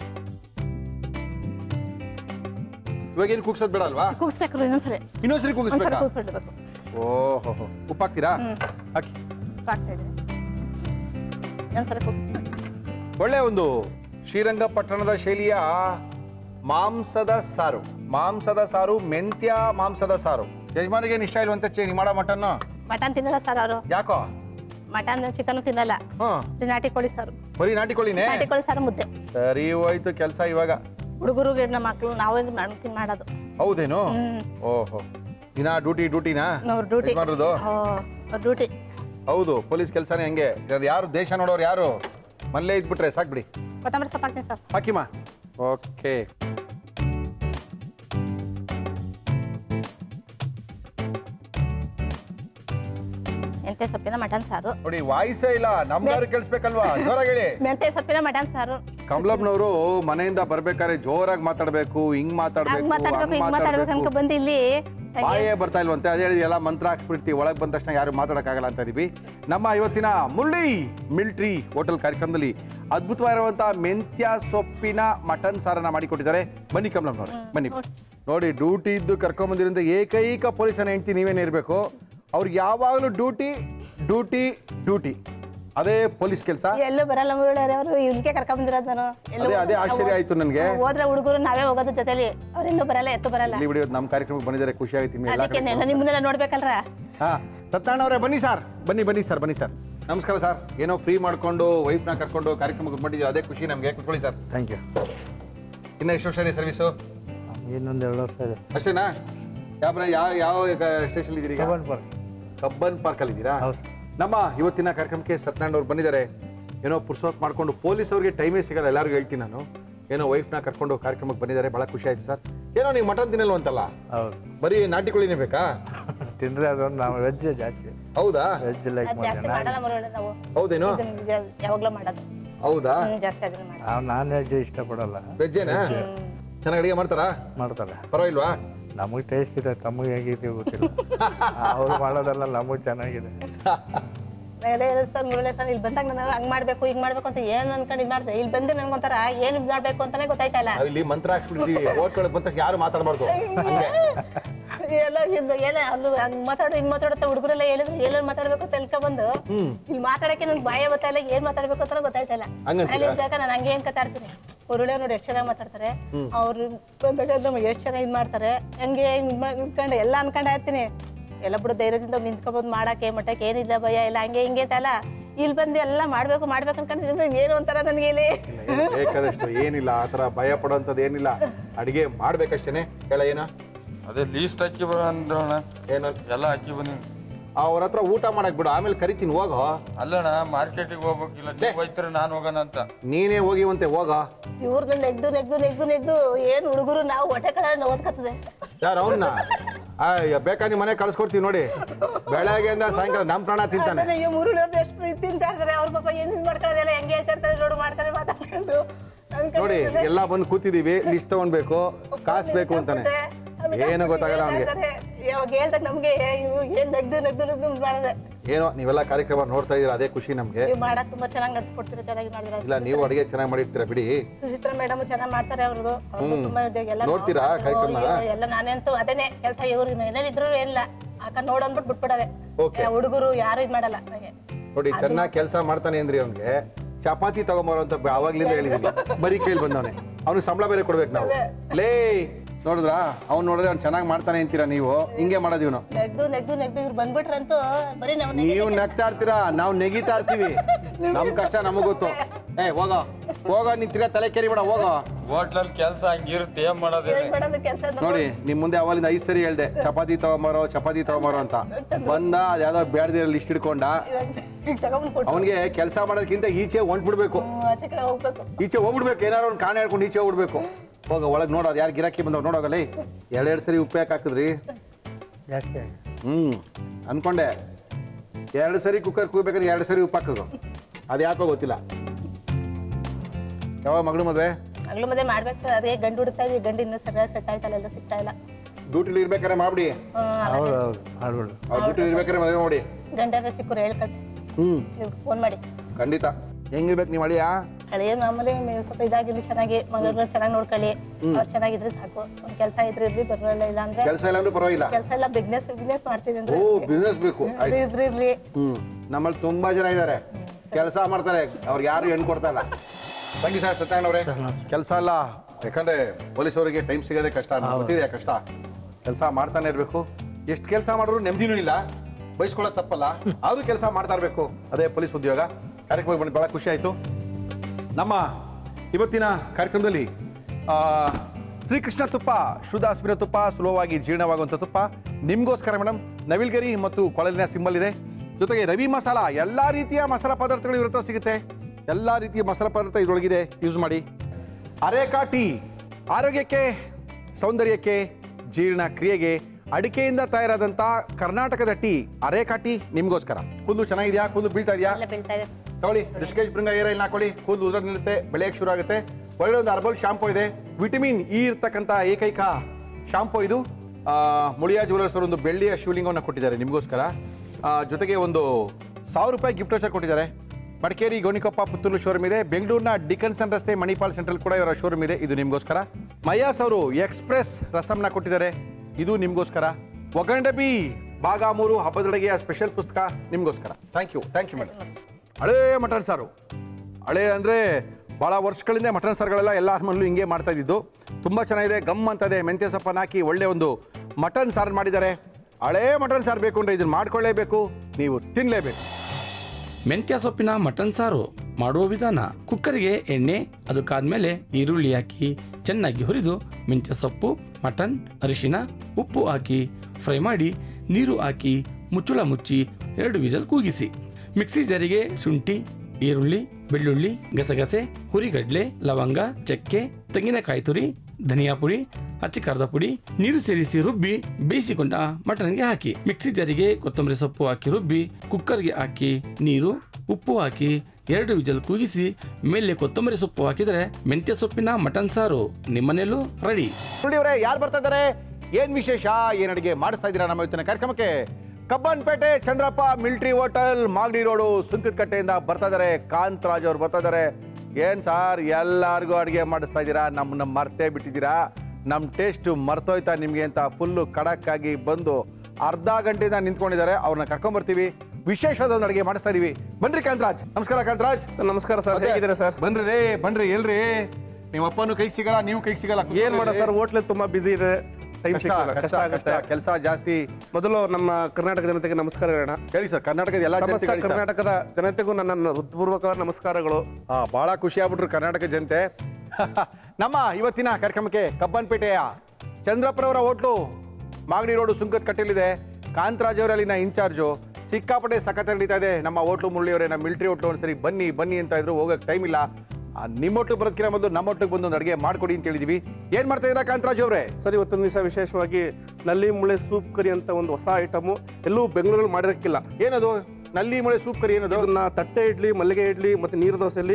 ಇವಾಗ ಏನು ಕೂಗ್ಸೋದು ಬೇಡ ಅಲ್ವಾ ಕೂಗಿಸ್ಬೇಕು ಇನ್ನೊಂದ್ಸರಿ ಇನ್ನೊಂದ್ಸರಿ ಒಂದ್ಸರಿ ಕೂಗಿಸ್ಬೇಕಾ ಕೂಗಿಸ್ಬಿಡ್ಬೇಕು ಓಹೋ ಉಪ್ಪು ಹಾಕ್ತೀರಾ ಹ್ಞೂ ಹಾಕಿ ಹಾಕ್ತಾ ಇದ್ದೀನಿ ಇನ್ನೊಂದ್ಸರಿ ಕೂಗಿಸ್ಬೇಕು ಒಳ್ಳೆ ಒಂದು ಶ್ರೀರಂಗಪಟ್ಟಣದ ಶೈಲಿಯ ಮಾಂಸದ ಸಾರು ಮಾಂಸದ ಸಾರು ಮೆಂತ್ಯ ಮಾಂಸದ ಸಾರು ಯಜಮಾನಿಗೆ ಇಷ್ಟ ಇಲ್ವಂತೆ ಚೇ ನೀ ಮಾಡೋ ಮಟನ್ನು ಮಟನ್ ತಿನ್ನಲ್ಲ ಸರ್ ಅವರು ಯಾಕೋ ಮಟನ್ ಚಿಕನ್ ತಿನ್ನಲ್ಲ ಹ್ಮ್ ಬರೀ ನಾಟಿ ಕೋಳಿ ಸಾರು ಬರೀ ನಾಟಿ ಕೋಳಿನೇ ನಾಟಿ ಕೋಳಿ ಸಾರು ಮುದ್ದೆ ಸರಿ ಹೋಯ್ತು ಕೆಲಸ ಇವಾಗ ಹುಡುಗರು ನಮ್ಮ ಮಕ್ಕಳು ನಾವೇ ಮಾಡ್ತೀನಿ ಮಾಡೋದು ಹೌದೇನು ಹ್ಮ್ ಓಹೋ ದಿನ ಡ್ಯೂಟಿ ಡ್ಯೂಟಿನಾ ಅವ್ರ ಡ್ಯೂಟಿ ಯಜಮಾನ್ರದ್ದು ಡ್ಯೂಟಿ ಹೌದು ಪೊಲೀಸ್ ಕೆಲಸನೇ ಹಂಗೆ ಯಾರು- ಯಾರು ದೇಶ ನೋಡೋರು ಯಾರು ಮನೇಲೇ ಇದ್ಬಿಟ್ರೆ ಸಾಕ್ಬಿಡಿ ಕೊತ್ತಂಬರಿ ಸೊಪ್ಪು ಹಾಕ್ತೀನಿ ಸರ್ ಹಾಕಿಮ್ಮ ಓಕೆ ಮೆಂತ್ಯ ಸೊಪ್ಪಿನ ಮಟನ್ ಸಾರು ನೋಡಿ ವಾಯ್ಸೇ ಇಲ್ಲ ನಮ್ಗಾರು ಕೇಳಿಸ್ಬೇಕಲ್ವಾ ಜೋರಾಗಿ ಹೇಳಿ ಮೆಂತ್ಯ ಸೊಪ್ಪಿನ ಮಟನ್ ಸಾರು ಕಮಲಮ್ನವರು ಮನೆಯಿಂದ ಬರ್ಬೇಕಾದ್ರೆ ಜೋರಾಗಿ ಮಾತಾಡ್ಬೇಕು ಹಿಂಗ್ ಮಾತಾಡ್ಬೇಕು ಹಂಗ್ ಮಾತಾಡ್ಬೇಕು ಹಂಗ್ ಹಿಂಗ್ ಮಾತಾಡ್ಬೇಕು ಅನ್ಕೊ ಮಾತಾಡ್ಬೇಕು ಬಂದು ಇಲ್ಲಿ ಬಾಯೇ ಬರ್ತಾ ಇಲ್ವಂತೆ ಅದೇ ಹೇಳಿದ್ವಿ ಎಲ್ಲ ಮಂತ್ರ ಹಾಕ್ಸ್ಬಿಡ್ತೀವಿ ಒಳಗೆ ಬಂದ ತಕ್ಷಣ ಯಾರು ಮಾತಾಡೋಕ್ಕಾಗಲ್ಲ ಅಂತ ಇದೀವಿ ನಮ್ಮ ಇವತ್ತಿನ ಮುಳ್ಳಿ ಮಿಲ್ಟ್ರಿ ಹೋಟೆಲ್ ಕಾರ್ಯಕ್ರಮದಲ್ಲಿ ಅದ್ಭುತವಾಗಿರುವಂತಹ ಮೆಂತ್ಯ ಸೊಪ್ಪಿನ ಮಟನ್ ಸಾರನ್ನ ಮಾಡಿಕೊಟ್ಟಿದ್ದಾರೆ ಬನ್ನಿ ಕಮಲಮ್ನವ್ರೆ ಬನ್ನಿ ನೋಡಿ ಡ್ಯೂಟಿ ಇದ್ದು ಕರ್ಕೊಂಬಂದಿರೋಂಥ ಏಕೈಕ ಪೊಲೀಸನ ಹೆಂಡ್ತಿ ನೀವೇನೇ ಇರಬೇಕು ಅವ್ರಿಗೆ ಯಾವಾಗಲೂ ಡ್ಯೂಟಿ ಡ್ಯೂಟಿ ಡ್ಯೂಟಿ ಅದೇ ಪೊಲೀಸ್ ಕೆಲಸ ಎಲ್ಲೂ ಬರಲ್ಲ ಮುರುಳೇರಿ ಅವರು ಇಲ್ಲಿಗೆ ಕರ್ಕೊಂಬಂದಿರೋದು ನಾನು ಎಲ್ಲೂ ಅದೇ ಅದೇ ಆಶ್ಚರ್ಯ ಆಯ್ತು ನನಗೆ ಹೋದ್ರೆ ಹುಡುಗರು ನಾವೇ ಹೋಗೋದು ಜೊತೆಲಿ ಅವ್ರೆಲ್ಲೂ ಬರಲ್ಲ ಎತ್ತು ಬರಲ್ಲ ಇಲ್ಲಿ ಬಿಡಿ ನಮ್ಮ ಕಾರ್ಯಕ್ರಮಕ್ಕೆ ಬಂದಿದ್ದಾರೆ ಖುಷಿ ಆಯ್ತು ನಿಮ್ಗೆ ಎಲ್ಲ ಅದಕ್ಕೆ ಕಡೆ ಎಲ್ಲ ನಿಮ್ಮನ್ನೆಲ್ಲ ನೋಡ್ಬೇಕಲ್ರ ಹಾ ಸತ್ಯನಾರಾಯಣ ಅವರೇ ಬನ್ನಿ ಸರ್ ಬನ್ನಿ ಬನ್ನಿ ಸರ್ ಬನ್ನಿ ಸರ್ ನಮಸ್ಕಾರ ಸರ್ ಏನೋ ಫ್ರೀ ಮಾಡ್ಕೊಂಡು ವೈಫ್ನ ಕರ್ಕೊಂಡು ಕಾರ್ಯಕ್ರಮಕ್ಕೆ ಬಂದಿದ್ದೀರಾ ಅದೇ ಖುಷಿ ನಮಗೆ ಕುತ್ಕೊಳ್ಳಿ ಸರ್ ಥ್ಯಾಂಕ್ ಯು ಇನ್ನು ಎಷ್ಟು ವರ್ಷ ಇದೆ ಸರ್ವಿಸು ಇನ್ನೊಂದು ಎರಡು ವರ್ಷ ಇದೆ ಅಷ್ಟೇನಾ ಯಾವ ಯಾವ ಯಾವ ಸ್ಟೇಷನ್ ಇದ್ದೀರಿ ಈಗ ತಗೊಂಡು ಬರ್ರಿ ಕಬ್ಬನ್ ಪಾರ್ಕಲ್ಲಿ ಇದ್ದೀರಾ ಹೌದು ನಮ್ಮ ಇವತ್ತಿನ ಕಾರ್ಯಕ್ರಮಕ್ಕೆ ಸತ್ಯನಾರಾಯಣ ಅವ್ರು ಬಂದಿದ್ದಾರೆ ಏನೋ ಪುರ್ಸೋತ್ ಮಾಡ್ಕೊಂಡು ಪೊಲೀಸ್ ಅವ್ರಿಗೆ ಟೈಮೇ ಸಿಗಲ್ಲ ಎಲ್ಲರಿಗೂ ಹೇಳ್ತೀನಿ ನಾನು ಏನೋ ವೈಫ್ನ ಕರ್ಕೊಂಡು ಕಾರ್ಯಕ್ರಮಕ್ಕೆ ಬಂದಿದ್ದಾರೆ ಭಾಳ ಖುಷಿ ಆಯ್ತು ಸರ್ ಏನೋ ನೀವು ಮಟನ್ ತಿನ್ನಲ್ವಂತಲ್ಲ ಹೌದು ಬರೀ ನಾಟಿ ಕೋಳಿನೇ ಬೇಕಾ ತಿಂದರೆ ಅದೊಂದು ನಾವು ವೆಜ್ ಜಾಸ್ತಿ ಹೌದಾ ವೆಜ್ ಲೈಕ್ ಅದ್ ಜಾಸ್ತಿ ಮಾಡ್ತೀವಿ ಮಾಡಲ್ಲ ಮುರುಳಿ ನಾವು ಹೌದೇನೋ ಇದನ್ನ ಜಾ- ಯಾವಾಗ್ಲೂ ಮಾಡೋದು ಹೌದಾ ಹ್ಮ್, ಜಾಸ್ತಿ ಅದನ್ನ ಮಾಡೋದು ನಾವು ನಾನ್ ವೆಜ್ ಇಷ್ಟಪಡಲ್ಲ ವೆಜ್ಜೇನಾ ಚೆನ್ನಾಗಿ ಅಡಿಗೆ ಮಾಡ್ತಾರಾ ಮಾಡ್ತಾರೆ ಪರವಾಗಿಲ್ವಾ ನಮಗೆ ಟೇಸ್ಟ್ ಇದೆ ತಮಗೆ ಹೇಗಿದೆ ಗೊತ್ತಿಲ್ಲ ಅವ್ರು ಮಾಡೋದೆಲ್ಲ ನಮಗೆ ಚೆನ್ನಾಗಿದೆ ಅದೇ ಹೇಳಿದ್ ಸರ್ ಮುರುಳಿ ಸರ್ ಇಲ್ಲಿ ಬಂದಾಗ ನಾನು ಹಂಗ್ ಮಾಡ್ಬೇಕು ಹಿಂಗ್ ಮಾಡ್ಬೇಕು ಅಂತ ಏನ್ ಅನ್ಕೊಂಡು ಇದ್ ಮಾಡ್ದೆ ಇಲ್ಲಿ ಬಂದು ನನ್ಗೊಂಥರ ಏನ್ ಇದ್ ಮಾಡ್ಬೇಕು ಅಂತಾನೆ ಗೊತ್ತಾಯ್ತಲ್ಲ ನಾವ್ ಇಲ್ಲಿ ಮಂತ್ರ ಹಾಕ್ಸ್ಬಿಡ್ತೀವಿ ಓಟ್ ಕಡೆ ಬಂದ ತಕ್ಷಣ ಯಾರು ಮಾತಾಡಬಾರ್ದು ಹಂಗೆ ಎಲ್ಲ ಇದು ಏನೇ ಅಲ್ಲಿ ಹಂಗ್ ಮಾತಾಡೋ ಹಿಂಗ್ ಮಾತಾಡುತ್ತೆ ಹುಡುಗರೆಲ್ಲ ಹೇಳಿದ್ರು ಏನೇನ್ ಮಾತಾಡ್ಬೇಕು ಅಂತ ತಿಳ್ಕೊ ಬಂದು ಇಲ್ಲಿ ಮಾತಾಡಕ್ಕೆ ನನ್ ಬಾಯ ಗೊತ್ತಾಯಿಲ್ಲ ಏನ್ ಮಾತಾಡ್ಬೇಕು ಅಂತ ಗೊತ್ತಾಯ್ತಲ್ಲ ಹಂಗಂತೀರಾ? ಅಲ್ಲಿ ಇದ್ದಾಗ ನಾನು ಹಂಗೆ ಏನ್ ಕತಾಡ್ತೀನಿ ಉರುಳೆ ನೋಡಿ ಎಷ್ಟು ಚೆನ್ನಾಗಿ ಮಾತಾಡ್ತಾರೆ ಅವ್ರು ಬಂದಾಗ ನಮ್ಗೆ ಎಷ್ಟು ಚೆನ್ನಾಗಿ ಇದ್ ಮಾಡ್ತಾರೆ ಹಂಗೆ ಹಿಂಗ್ ಮಾ- ಇಟ್ಕೊಂಡು ಎಲ್ಲ ಅನ್ಕೊಂಡ ಇರ್ತೀನಿ ಎಲ್ಲ ಬಿಡು ಧೈರ್ಯದಿಂದ ನಿಂತ್ಕೊಬೋದು ಮಾಡಕ್ಕೆ ಮಟ್ಟಕ್ಕೆ ಏನಿಲ್ಲ ಭಯ ಇಲ್ಲ ಹಂಗೆ ಹಿಂಗೆ ಅಂತಲ್ಲ ಇಲ್ಲಿ ಬಂದು ಎಲ್ಲ ಮಾಡ್ಬೇಕು ಮಾಡ್ಬೇಕು ಅನ್ಕೊಂಡಿದ್ರೆ ಏನು ಅಂತಾರ ನನಗೆ ಇಲ್ಲಿ ಏನು ಬೇಕಾದಷ್ಟು ಏನಿಲ್ಲ ಆ ಥರ ಭಯ ಪಡೋಂಥದ್ದು ಏನಿಲ್ಲ ಅಡಿಗೆ ಮಾಡ್ಬೇಕಷ್ಟೇನೆ ಹೇಳ ಏನ ಅದೇ ಲೀಸ್ಟ್ ಹಾಕಿ ಬರ ಅಂದ್ರಣ್ಣ ಏನು ಎಲ್ಲ ಹಾಕಿ ಬಂದಿನಿ ಅವ್ರ ಹತ್ರ ಊಟ ಮಾಡಕ್ ಬಿಡು ಆಮೇಲೆ ಕರಿತೀನಿ ಹೋಗೋ ಅಲ್ಲಣ್ಣ ಮಾರ್ಕೆಟಿಗೆ ಹೋಗ್ಬೇಕಿಲ್ಲ ನೀವು ಹೋಯ್ತಾರೆ ನಾನು ಹೋಗೋಣ ಅಂತ ನೀನೇ ಹೋಗಿವಂತೆ ಹೋಗ ಇವ್ರನ್ನ ನೆಗ್ದು ನೆಗ್ದು ನೆಗ್ದು ನೆಗ್ದು ಏನು ಹುಡುಗರು ನಾವು ಹೊಟ್ಟೆ ಕಡೆ ಓದ್ಕತ್ತದೆ ಯಾರು ಅವನ್ನ ಬೇಕಾ ನಿಮ್ಮ ಮನೆ ಕಳ್ಸ್ಕೊಡ್ತೀವಿ ನೋಡಿ ಬೆಳಗ್ಗೆಯಿಂದ ಸಾಯಂಕಾಲ ನಮ್ಮ ಪ್ರಾಣ ತಿಂತಾನೆ ಅಯ್ಯೋ ಮುರುಳವ್ರದ್ದು ಎಷ್ಟು ಪ್ರೀತಿ ತಿಂತಾ ಇರ್ತಾರೆ ಅವ್ರ ಪಾಪ ಏನು ಇದು ಮಾಡ್ಕೊಳ್ಳೋದೆಲ್ಲ ಹೆಂಗೆ ಹೇಳ್ತಾ ಇರ್ತಾರೆ ನೋಡು ಮಾಡ್ತಾರೆ ಮಾತಾಡ್ಕೊಂಡು ನೋಡಿ ಎಲ್ಲ ಬಂದು ಕೂತಿದೀವಿ ಲಿಸ್ಟ್ ತಗೊಂಡ್ಬೇಕು ಕಾಸು ಬೇಕು ಅಂತಾನೆ ಏನು ಗೊತ್ತಾಗಲ್ಲ ಅವ್ನಿಗೆ ಹೇಳ್ತಾರೆ, ಯಾವಾಗ ಹೇಳ್ದಾಗ ನಮ್ಗೆ ಇವು ಏನ್ ನಗ್ದು ನಗ್ದು ನಗ್ದು ಮಾಡಿದೆ ಏನೋ ನೀವೆಲ್ಲ ಕಾರ್ಯಕ್ರಮ ನೋಡ್ತಾ ಇದೀರ ಅದೇ ಖುಷಿ ನಮ್ಗೆ ನೀವು ಮಾಡಕ್ ತುಂಬಾ ಚೆನ್ನಾಗಿ ನಡ್ಸ್ಕೊಡ್ತೀರಾ ಚೆನ್ನಾಗಿ ಮಾಡಿದ್ರ ಇಲ್ಲ ನೀವು ಅಡಿಗೆ ಚೆನ್ನಾಗಿ ಮಾಡಿರ್ತೀರ ಬಿಡಿ ಸುಚಿತ್ರಾ ಮೇಡಮ್ ಚೆನ್ನಾಗಿ ಮಾಡ್ತಾರೆ ಅವ್ರದ್ದು ಅವ್ರ್ದು ತುಂಬಾ ಇದೆ, ಎಲ್ಲ ನೋಡ್ತೀರಾ ನಾವು ಕಾರ್ಯಕ್ರಮ? ಹೋಗಿ ಎಲ್ಲ ನಾನಂತೂ ಅದೇನೆ ಕೆಲಸ ಇವ್ರು ಮನೇಲಿ ಇದ್ರು ಇಲ್ಲ ಅಕ್ಕ ನೋಡಂದ್ಬಿಟ್ಟು ಬಿಟ್ಬಿಡದೆ Okay. ಹುಡುಗರು ಯಾರು ಇದ್ ಮಾಡಲ್ಲ ನನಗೆ ನೋಡಿ ಚೆನ್ನಾಗಿ ಕೆಲಸ ಮಾಡ್ತಾನೆ ಅಂದ್ರಿ ಅವ್ನಿಗೆ ಚಪಾತಿ ತಗೊಂಬರೋ ಅಂತ ಅವಾಗ್ಲಿಂದ ಹೇಳಿದೀನಿ ಬರೀ ಕೇಳಿ ಬಂದವನೆ ಅವ್ನಿಗೆ ಸಂಬಳ ಬೇರೆ ಕೊಡ್ಬೇಕು ನಾವು ಲೇ ನೋಡಿದ್ರಾ ಅವ್ನು ನೋಡಿದ್ರೆ ಅವ್ನು ಚೆನ್ನಾಗಿ ಮಾಡ್ತಾನೆ ಅಂತೀರಾ ನೀವು ಹಿಂಗೆ ಮಾಡೋದು ಇವನು ನೆಗ್ದು ನೆಗ್ದು ನೆಗ್ದು ಇವ್ರು ಬಂದ್ಬಿಟ್ರಂತೂ ಬರೀ ನಾವು ನೀವು ನಗ್ತಾ ಇರ್ತೀರಾ ನಾವು ನೆಗಿತಾ ಇರ್ತೀವಿ ನಮ್ ಕಷ್ಟ ನಮಗ್ ಗೊತ್ತು ಏ ಹೋಗೋ ಹೋಗೋ ನೀನ್ ತಿರ್ಗಾ ತಲೆ ಕೆರಿಬೇಡ ಹೋಗೋ ಹೋಟ್ಲಲ್ಲಿ ಕೆಲಸ ಹಂಗಿರುತ್ತೆ ಏನ್ ಮಾಡೋದೇನೆ ಮಾಡೋದು ಕೆಲಸ ನೋಡಿ ನಿಮ್ ಮುಂದೆ ಅವಾಲಿಂದ ಐದ್ ಸರಿ ಹೇಳ್ದೆ ಚಪಾತಿ ತಗೊಂಬರೋ ಚಪಾತಿ ತಗೊಂಬರೋ ಅಂತ ಬಂದ ಅದ್ಯಾವ್ದೋ ಬೇಡದಿರೋ ಲಿಸ್ಟ್ ಹಿಡ್ಕೊಂಡ ಈಗ ತಗೊಂಡ್ ಕೊಟ್ಟು ಅವನಿಗೆ ಕೆಲಸ ಮಾಡೋದಕ್ಕಿಂತ ಈಚೆ ಹೊಂಟ್ಬಿಡ್ಬೇಕು ಆಚೆ ಕಡೆ ಹೋಗ್ಬೇಕು ಈಚೆ ಹೋಗ್ಬಿಡ್ಬೇಕು ಏನಾರು ಒಂದು ಕಾರಣ ಹೇಳ್ಕೊಂಡು ಈಚೆ ಹೋಗ್ಬಿಡ್ಬೇಕು ಹೋಗ ಒಳಗೆ ನೋಡೋದು ಯಾರು ಗಿರಾಕಿ ಬಂದವ್ ನೋಡೋಗಲ್ಲ ಎರಡೆರಡು ಸರಿ ಉಪ್ಪು ಯಾಕೆ ಹಾಕಿದ್ರಿ ಜಾಸ್ತಿ ಆಗಿದೆ ಹ್ಞೂ ಅನ್ಕೊಂಡೆ ಎರಡು ಸರಿ ಕುಕ್ಕರ್ ಕೂಗ್ಬೇಕಾದ್ರೆ ಎರಡು ಸರಿ ಉಪ್ಪು ಹಾಕಿದ್ರು ಅದು ಯಾಕೋ ಗೊತ್ತಿಲ್ಲ ಯಾವಾಗ ಮಗಳು ಮದುವೆ ಮಗಳು ಮದುವೆ ಮಾಡ್ಬೇಕು ಅದೇ ಗಂಡು ಹುಡುಕ್ತಾ ಇದ್ವಿ ಗಂಡು ಇನ್ನೂ ಸರಿಯಾಗಿ ಸೆಟ್ ಆಯ್ತಲ್ಲ ಎಲ್ಲ ಸಿಗ್ತಾ ಇಲ್ಲ ಡ್ಯೂಟಿಲಿ ಇರ್ಬೇಕಾದ್ರೆ ಮಾಡ್ಬಿಡಿ ಹ್ಮ್, ಹೌದು ಹೌದು ಮಾಡ್ಬಿಡು ಅವ್ರು ಡ್ಯೂಟಿಲಿ ಇರ್ಬೇಕಾದ್ರೆ ಮದುವೆ ಮಾಡಿ ಗಂಡರ ಸಿಕ್ಕರು ಹೇಳಿ ಕಳ್ಸಿ ಹ್ಞೂ ನೀವು ಫೋನ್ ಮಾಡಿ ಖಂಡಿತ ಹೆಂಗಿರ್ಬೇಕು ನೀವು ಅಳಿಯ ಹಳೆಯ ಮಾಮೂಲಿ ನೀವು ಸ್ವಲ್ಪ ಇದಾಗಿರ್ಲಿ ಚೆನ್ನಾಗಿ ಮಗಳನ್ನ ಚೆನ್ನಾಗಿ ನೋಡ್ಕೊಳ್ಳಿ ಅವ್ರು ಚೆನ್ನಾಗಿದ್ರೆ ಸಾಕು ಒಂದ್ ಕೆಲಸ ಇದ್ರೆ ಇರ್ಲಿ ಬರಲ್ಲ ಇಲ್ಲ ಅಂದ್ರೆ ಕೆಲಸ ಇಲ್ಲ ಅಂದ್ರೂ ಪರವಾಗಿಲ್ಲ ಕೆಲಸ ಎಲ್ಲ ಬಿಸ್ನೆಸ್ ಬಿಸ್ನೆಸ್ ಮಾಡ್ತೀವಿ ಅಂದ್ರೆ ಓ ಬಿಸ್ನೆಸ್ ಬೇಕು ಆಯ್ತು ಇದ್ರೆ ಇರ್ಲಿ ಹ್ಮ್ ನಮ್ಮಲ್ಲಿ ತುಂಬಾ ಜನ ಇದ್ದಾರೆ ಕೆಲಸ ಮಾಡ್ತಾರೆ ಅವ್ರಿಗೆ ಯಾರು ಹೆಣ್ಣು ಕೊಡ್ತಾ ಇಲ್ಲ ಥ್ಯಾಂಕ್ ಯು ಸರ್ ಸತ್ಯನಾರಾಯಣ ಅವರೇ ಕೆಲಸ ಅಲ್ಲ ಯಾಕಂದ್ರೆ ಪೊಲೀಸ್ ಅವರಿಗೆ ಟೈಮ್ ಸಿಗೋದೇ ಕಷ್ಟ ನಮ್ಗೆ ಗೊತ್ತಿದೆ ಆ ಕಷ್ಟ ಕೆಲಸ ಮಾಡ್ತಾನೆ ಇರಬೇಕು ಎಷ್ಟು ಕೆಲಸ ಮಾಡಿದ್ರು ನೆಮ್ಮದಿನೂ ಇಲ್ಲ ಬಯಸ್ಕೊಳ್ಳೋದು ತಪ್ಪಲ್ಲ ಆದ್ರೂ ಕೆಲಸ ಮಾಡ್ತಾ ಇರಬೇಕು ಅದೇ ಪೊಲೀಸ್ ಉದ್ಯೋಗ ಕಾರ್ಯಕ್ರಮ ಬಂದು ಬಹಳ ಖುಷಿ ಆಯಿತು ನಮ್ಮ ಇವತ್ತಿನ ಕಾರ್ಯಕ್ರಮದಲ್ಲಿ ಆ, ಶ್ರೀಕೃಷ್ಣ ತುಪ್ಪ ಶುದ್ಧ ಹಸುವಿನ ತುಪ್ಪ ಸುಲಭವಾಗಿ ಜೀರ್ಣವಾಗುವಂಥ ತುಪ್ಪ ನಿಮಗೋಸ್ಕರ ಮೇಡಮ್ ನವಿಲ್ಗರಿ ಮತ್ತು ಕೊಳಲಿನ ಸಿಂಬಲ್ ಇದೆ ಜೊತೆಗೆ ರವಿ ಮಸಾಲ ಎಲ್ಲ ರೀತಿಯ ಮಸಾಲ ಪದಾರ್ಥಗಳು ಇವ್ರ ಹತ್ರ ಸಿಗುತ್ತೆ ಎಲ್ಲ ರೀತಿಯ ಮಸಾಲ ಪದಾರ್ಥ ಇದರೊಳಗಿದೆ ಯೂಸ್ ಮಾಡಿ ಅರೇಕಾ ಟೀ ಆರೋಗ್ಯಕ್ಕೆ ಸೌಂದರ್ಯಕ್ಕೆ ಜೀರ್ಣ ಕ್ರಿಯೆಗೆ ಅಡಿಕೆಯಿಂದ ತಯಾರಾದಂಥ ಕರ್ನಾಟಕದ ಟೀ ಅರೇಕಾ ಟೀ ನಿಮಗೋಸ್ಕರ ಕೂದಲು ಚೆನ್ನಾಗಿದೆಯಾ ಕೂದಲು ಬೀಳ್ತಾ ಇದೆಯಾ ಎಲ್ಲ ಬೀಳ್ತಾ ಇದೆ ತಗೊಳ್ಳಿ ರಿಷ್ಕೇಜ್ ಬೃಂಗ ಏರ್ ಆಯಿಲ್ ಹಾಕೊಳ್ಳಿ ಕೂದಲು ಉದುರ ನಿಲ್ಲುತ್ತೆ ಬೆಳೆಯಕ್ಕೆ ಶುರು ಆಗುತ್ತೆ ಒಳ್ಳೆ ಒಂದು ಅರ್ಬಲ್ ಶಾಂಪೂ ಇದೆ ವಿಟಮಿನ್ ಇ ಇರ್ತಕ್ಕಂಥ ಏಕೈಕ ಶಾಂಪೂ ಇದು ಆ, ಮುಳಿಯಾ ಜ್ಯುವೆಲರ್ಸ್ ಅವರು ಒಂದು ಬೆಳ್ಳಿಯ ಶಿವಲಿಂಗವನ್ನು ಕೊಟ್ಟಿದ್ದಾರೆ ನಿಮಗೋಸ್ಕರ ಆ, ಜೊತೆಗೆ ಒಂದು ಸಾವಿರ ರೂಪಾಯಿ ಗಿಫ್ಟ್ ವೋಚರ್ ಕೊಟ್ಟಿದ್ದಾರೆ ಮಡಿಕೇರಿ ಗೋಣಿಕೊಪ್ಪ ಪುತ್ತೂರು ಶೋರೂಮ್ ಇದೆ ಬೆಂಗಳೂರಿನ ಡಿಕನ್ಸನ್ ರಸ್ತೆ ಮಣಿಪಾಲ್ ಸೆಂಟ್ರಲ್ ಕೂಡ ಇವರ ಶೋರೂಮ್ ಇದೆ ಇದು ನಿಮಗೋಸ್ಕರ ಮಯಾಸ್ ಅವರು ಎಕ್ಸ್ಪ್ರೆಸ್ ರಸಮ್ನ ಕೊಟ್ಟಿದ್ದಾರೆ ಇದು ನಿಮಗೋಸ್ಕರ ಒಗಂಡಬಿ ಭಾಗ ಮೂರು ಹಬ್ಬದೊಳಗೆಯ ಸ್ಪೆಷಲ್ ಪುಸ್ತಕ ನಿಮಗೋಸ್ಕರ thank you thank you madam ಹಳೇ ಮಟನ್ ಸಾರು ಹಳೇ ಅಂದರೆ ಭಾಳ ವರ್ಷಗಳಿಂದ ಮಟನ್ ಸಾರುಗಳೆಲ್ಲ ಎಲ್ಲ ಮನೇಲೂ ಹಿಂಗೆ ಮಾಡ್ತಾ ಇದ್ದಿದ್ದು ತುಂಬ ಚೆನ್ನಾಗಿದೆ ಗಮ್ ಅಂತ ಇದೆ ಮೆಂತ್ಯ ಸೊಪ್ಪನ್ನು ಹಾಕಿ ಒಳ್ಳೆ ಒಂದು ಮಟನ್ ಸಾರು ಮಾಡಿದ್ದಾರೆ ಹಳೇ ಮಟನ್ ಸಾರು ಬೇಕು ಅಂದರೆ ಇದನ್ನು ಮಾಡ್ಕೊಳ್ಳೇಬೇಕು ನೀವು ತಿನ್ನಲೇಬೇಕು ಮೆಂತ್ಯ ಸೊಪ್ಪಿನ ಮಟನ್ ಸಾರು ಮಾಡುವ ವಿಧಾನ ಕುಕ್ಕರ್ಗೆ ಎಣ್ಣೆ ಅದಕ್ಕಾದ್ಮೇಲೆ ಈರುಳ್ಳಿ ಹಾಕಿ ಚೆನ್ನಾಗಿ ಹುರಿದು ಮೆಂತ್ಯ ಸೊಪ್ಪು ಮಟನ್ ಅರಿಶಿನ ಉಪ್ಪು ಹಾಕಿ ಫ್ರೈ ಮಾಡಿ ನೀರು ಹಾಕಿ ಮುಚ್ಚಳ ಮುಚ್ಚಿ ಎರಡು ವಿಸಲ್ ಕೂಗಿಸಿ ಮಿಕ್ಸಿ ಜಾರಿಗೆ ಶುಂಠಿ ಈರುಳ್ಳಿ ಬೆಳ್ಳುಳ್ಳಿ ಗಸಗಸೆ ಹುರಿಗಡ್ಲೆ ಲವಂಗ ಚಕ್ಕೆ ತೆಂಗಿನಕಾಯಿ ತುರಿ ಧನಿಯಾ ಪುಡಿ ಅಚ್ಚಿ ಖಾರದ ಪುಡಿ ನೀರು ಸೇರಿಸಿ ರುಬ್ಬಿ ಬೇಯಿಸಿಕೊಂಡ ಮಟನ್ಗೆ ಹಾಕಿ ಮಿಕ್ಸಿ ಜಾರಿಗೆ ಕೊತ್ತಂಬರಿ ಸೊಪ್ಪು ಹಾಕಿ ರುಬ್ಬಿ ಕುಕ್ಕರ್ಗೆ ಹಾಕಿ ನೀರು ಉಪ್ಪು ಹಾಕಿ ಎರಡು ವಿಜಲ್ ಕೂಗಿಸಿ ಮೇಲೆ ಕೊತ್ತಂಬರಿ ಸೊಪ್ಪು ಹಾಕಿದರೆ ಮೆಂತ್ಯ ಸೊಪ್ಪಿನ ಮಟನ್ ಸಾರು ನಿಮ್ಮನೆಯಲ್ಲೂ ರೆಡಿ ಅವರೇ ಯಾರು ಬರ್ತಾ ಇದ್ದಾರೆ ಏನ್ ವಿಶೇಷ ಏನ್ ಅಡಿಗೆ ಮಾಡಿಸ್ತಾ ಇದ್ದೀರಾ ನಮ್ಮ ಇವತ್ತಿನ ಕಾರ್ಯಕ್ರಮಕ್ಕೆ Cubbonpet Chandrappa military hotel Magadi road ಸುಂಕದ ಕಟ್ಟೆಯಿಂದ ಬರ್ತಾ ಇದ್ದಾರೆ ಕಾಂತ್ ರಾಜ್ ಅವ್ರು ಬರ್ತಾ ಇದ್ದಾರೆ ಏನ್ ಸಾರ್ ಎಲ್ಲಾರ್ಗೂ ಅಡಿಗೆ ಮಾಡಿಸ್ತಾ ಇದ್ದೀರಾ ನಮ್ಮನ್ನ ಮರ್ತೇ ಬಿಟ್ಟಿದ್ದೀರಾ ನಮ್ಮ ಟೇಸ್ಟ್ ಮರ್ತೋಯ್ತಾ ನಿಮ್ಗೆ ಅಂತ ಫುಲ್ಲು ಖಡಕ್ ಆಗಿ ಬಂದು ಅರ್ಧ ಗಂಟೆಯಿಂದ ನಿಂತ್ಕೊಂಡಿದ್ದಾರೆ ಅವ್ರನ್ನ ಕರ್ಕೊಂಬರ್ತೀವಿ ವಿಶೇಷವಾದ ಒಂದು ಅಡಿಗೆ ಮಾಡಿಸ್ತಾ ಇದೀವಿ ಬನ್ರಿ ಕಾಂತರಾಜ್ ನಮಸ್ಕಾರ ಕಾಂತರಾಜ್ ನಮಸ್ಕಾರ ಸರ್ ಹೇಗಿದ್ದೀರಾ ಸರ್ ಬನ್ರಿ ರೇ ಬನ್ರಿ ಎಲ್ರಿ ನಿಮ್ಮ ಅಪ್ಪನೂ ಕೈಗೆ ಸಿಗಲ್ಲ ನೀವು ಕೈಗೆ ಸಿಗಲ್ಲ ಏನ್ ಮಾಡೋ ಸರ್ ಹೋಟ್ಲೆ ತುಂಬಾ ಬಿಸಿ ಇದೆ ಟೈಮ್ ಕಷ್ಟ ಸಿಗಲ್ಲ ಕಷ್ಟ ಕಷ್ಟ ಕಷ್ಟ ಆಗುತ್ತೆ ಕೆಲಸ ಜಾಸ್ತಿ ಮೊದಲು ನಮ್ಮ ಕರ್ನಾಟಕ ಜನತೆಗೆ ನಮಸ್ಕಾರ ಹೇಳೋಣ ಹೇಳಿ ಸರ್ ಕರ್ನಾಟಕದ ಎಲ್ಲ ಸಮಸ್ತ ಜನತೆಗೆ ಹೇಳಿ ಸರ್. ಕರ್ನಾಟಕದ ಜನತೆಗೂ ನನ್ನ ಹೃತ್ಪೂರ್ವಕ ನಮಸ್ಕಾರಗಳು ಹಾ ಬಹಳ ಖುಷಿ ಆಗ್ಬಿಟ್ರು ಕರ್ನಾಟಕ ಜನತೆ ನಮ್ಮ ಇವತ್ತಿನ ಕಾರ್ಯಕ್ರಮಕ್ಕೆ ಕಬ್ಬನ್ಪೇಟೆಯ ಚಂದ್ರಪ್ಪರವರ ಹೋಟ್ಲು ಮಾಗಡಿ ರೋಡು ಸುಂಕದ ಕಟ್ಟೆಲಿದೆ ಕಾಂತರಾಜ್ ಅವರ ಅಲ್ಲಿನ ಇನ್ಚಾರ್ಜು ಸಿಕ್ಕಾಪಟ್ಟೆ ಸಖತ್ ನಡೀತಾ ಇದೆ ನಮ್ಮ ಹೋಟ್ಲು ಮುರಳಿಯವರೇ ನಮ್ಮ ಮಿಲ್ಟ್ರಿ ಹೋಟ್ಲು ಒಂದ್ಸರಿ ಬನ್ನಿ ಬನ್ನಿ ಅಂತ ಇದ್ರು ಹೋಗಕ್ಕೆ ಟೈಮ್ ಇಲ್ಲ ಆ, ನಿಮ್ಮ ಹೋಟ್ಲು ಬರೋದಕ್ಕಿಂತ ಮೊದಲು ನಮ್ಮ ಹೋಟ್ಲಿಗೆ ಬಂದು ಒಂದು ಅಡುಗೆ ಮಾಡ್ಕೊಡಿ ಅಂತ ಹೇಳಿದೀವಿ ಏನ್ ಮಾಡ್ತಾ ಇದ್ದೀರಾ ಕಾಂತರಾಜ್ ಅವರೇ ಸರ್ ಇವತ್ತೊಂದು ದಿವಸ ವಿಶೇಷವಾಗಿ ನಲ್ಲಿ ಮುಳೆ ಸೂಪ್ ಕರಿ ಅಂತ ಒಂದು ಹೊಸ ಐಟಮು ಎಲ್ಲೂ ಬೆಂಗಳೂರಲ್ಲಿ ಮಾಡಿರಕ್ಕಿಲ್ಲ ಏನದು ನಲ್ಲಿ ಮಳೆ ಸೂಪ್ ಕರಿ ಏನದು ಇದನ್ನ ತಟ್ಟೆ ಇಡ್ಲಿ ಮಲ್ಲಿಗೆ ಇಡ್ಲಿ ಮತ್ತೆ ನೀರು ದೋಸೆಯಲ್ಲಿ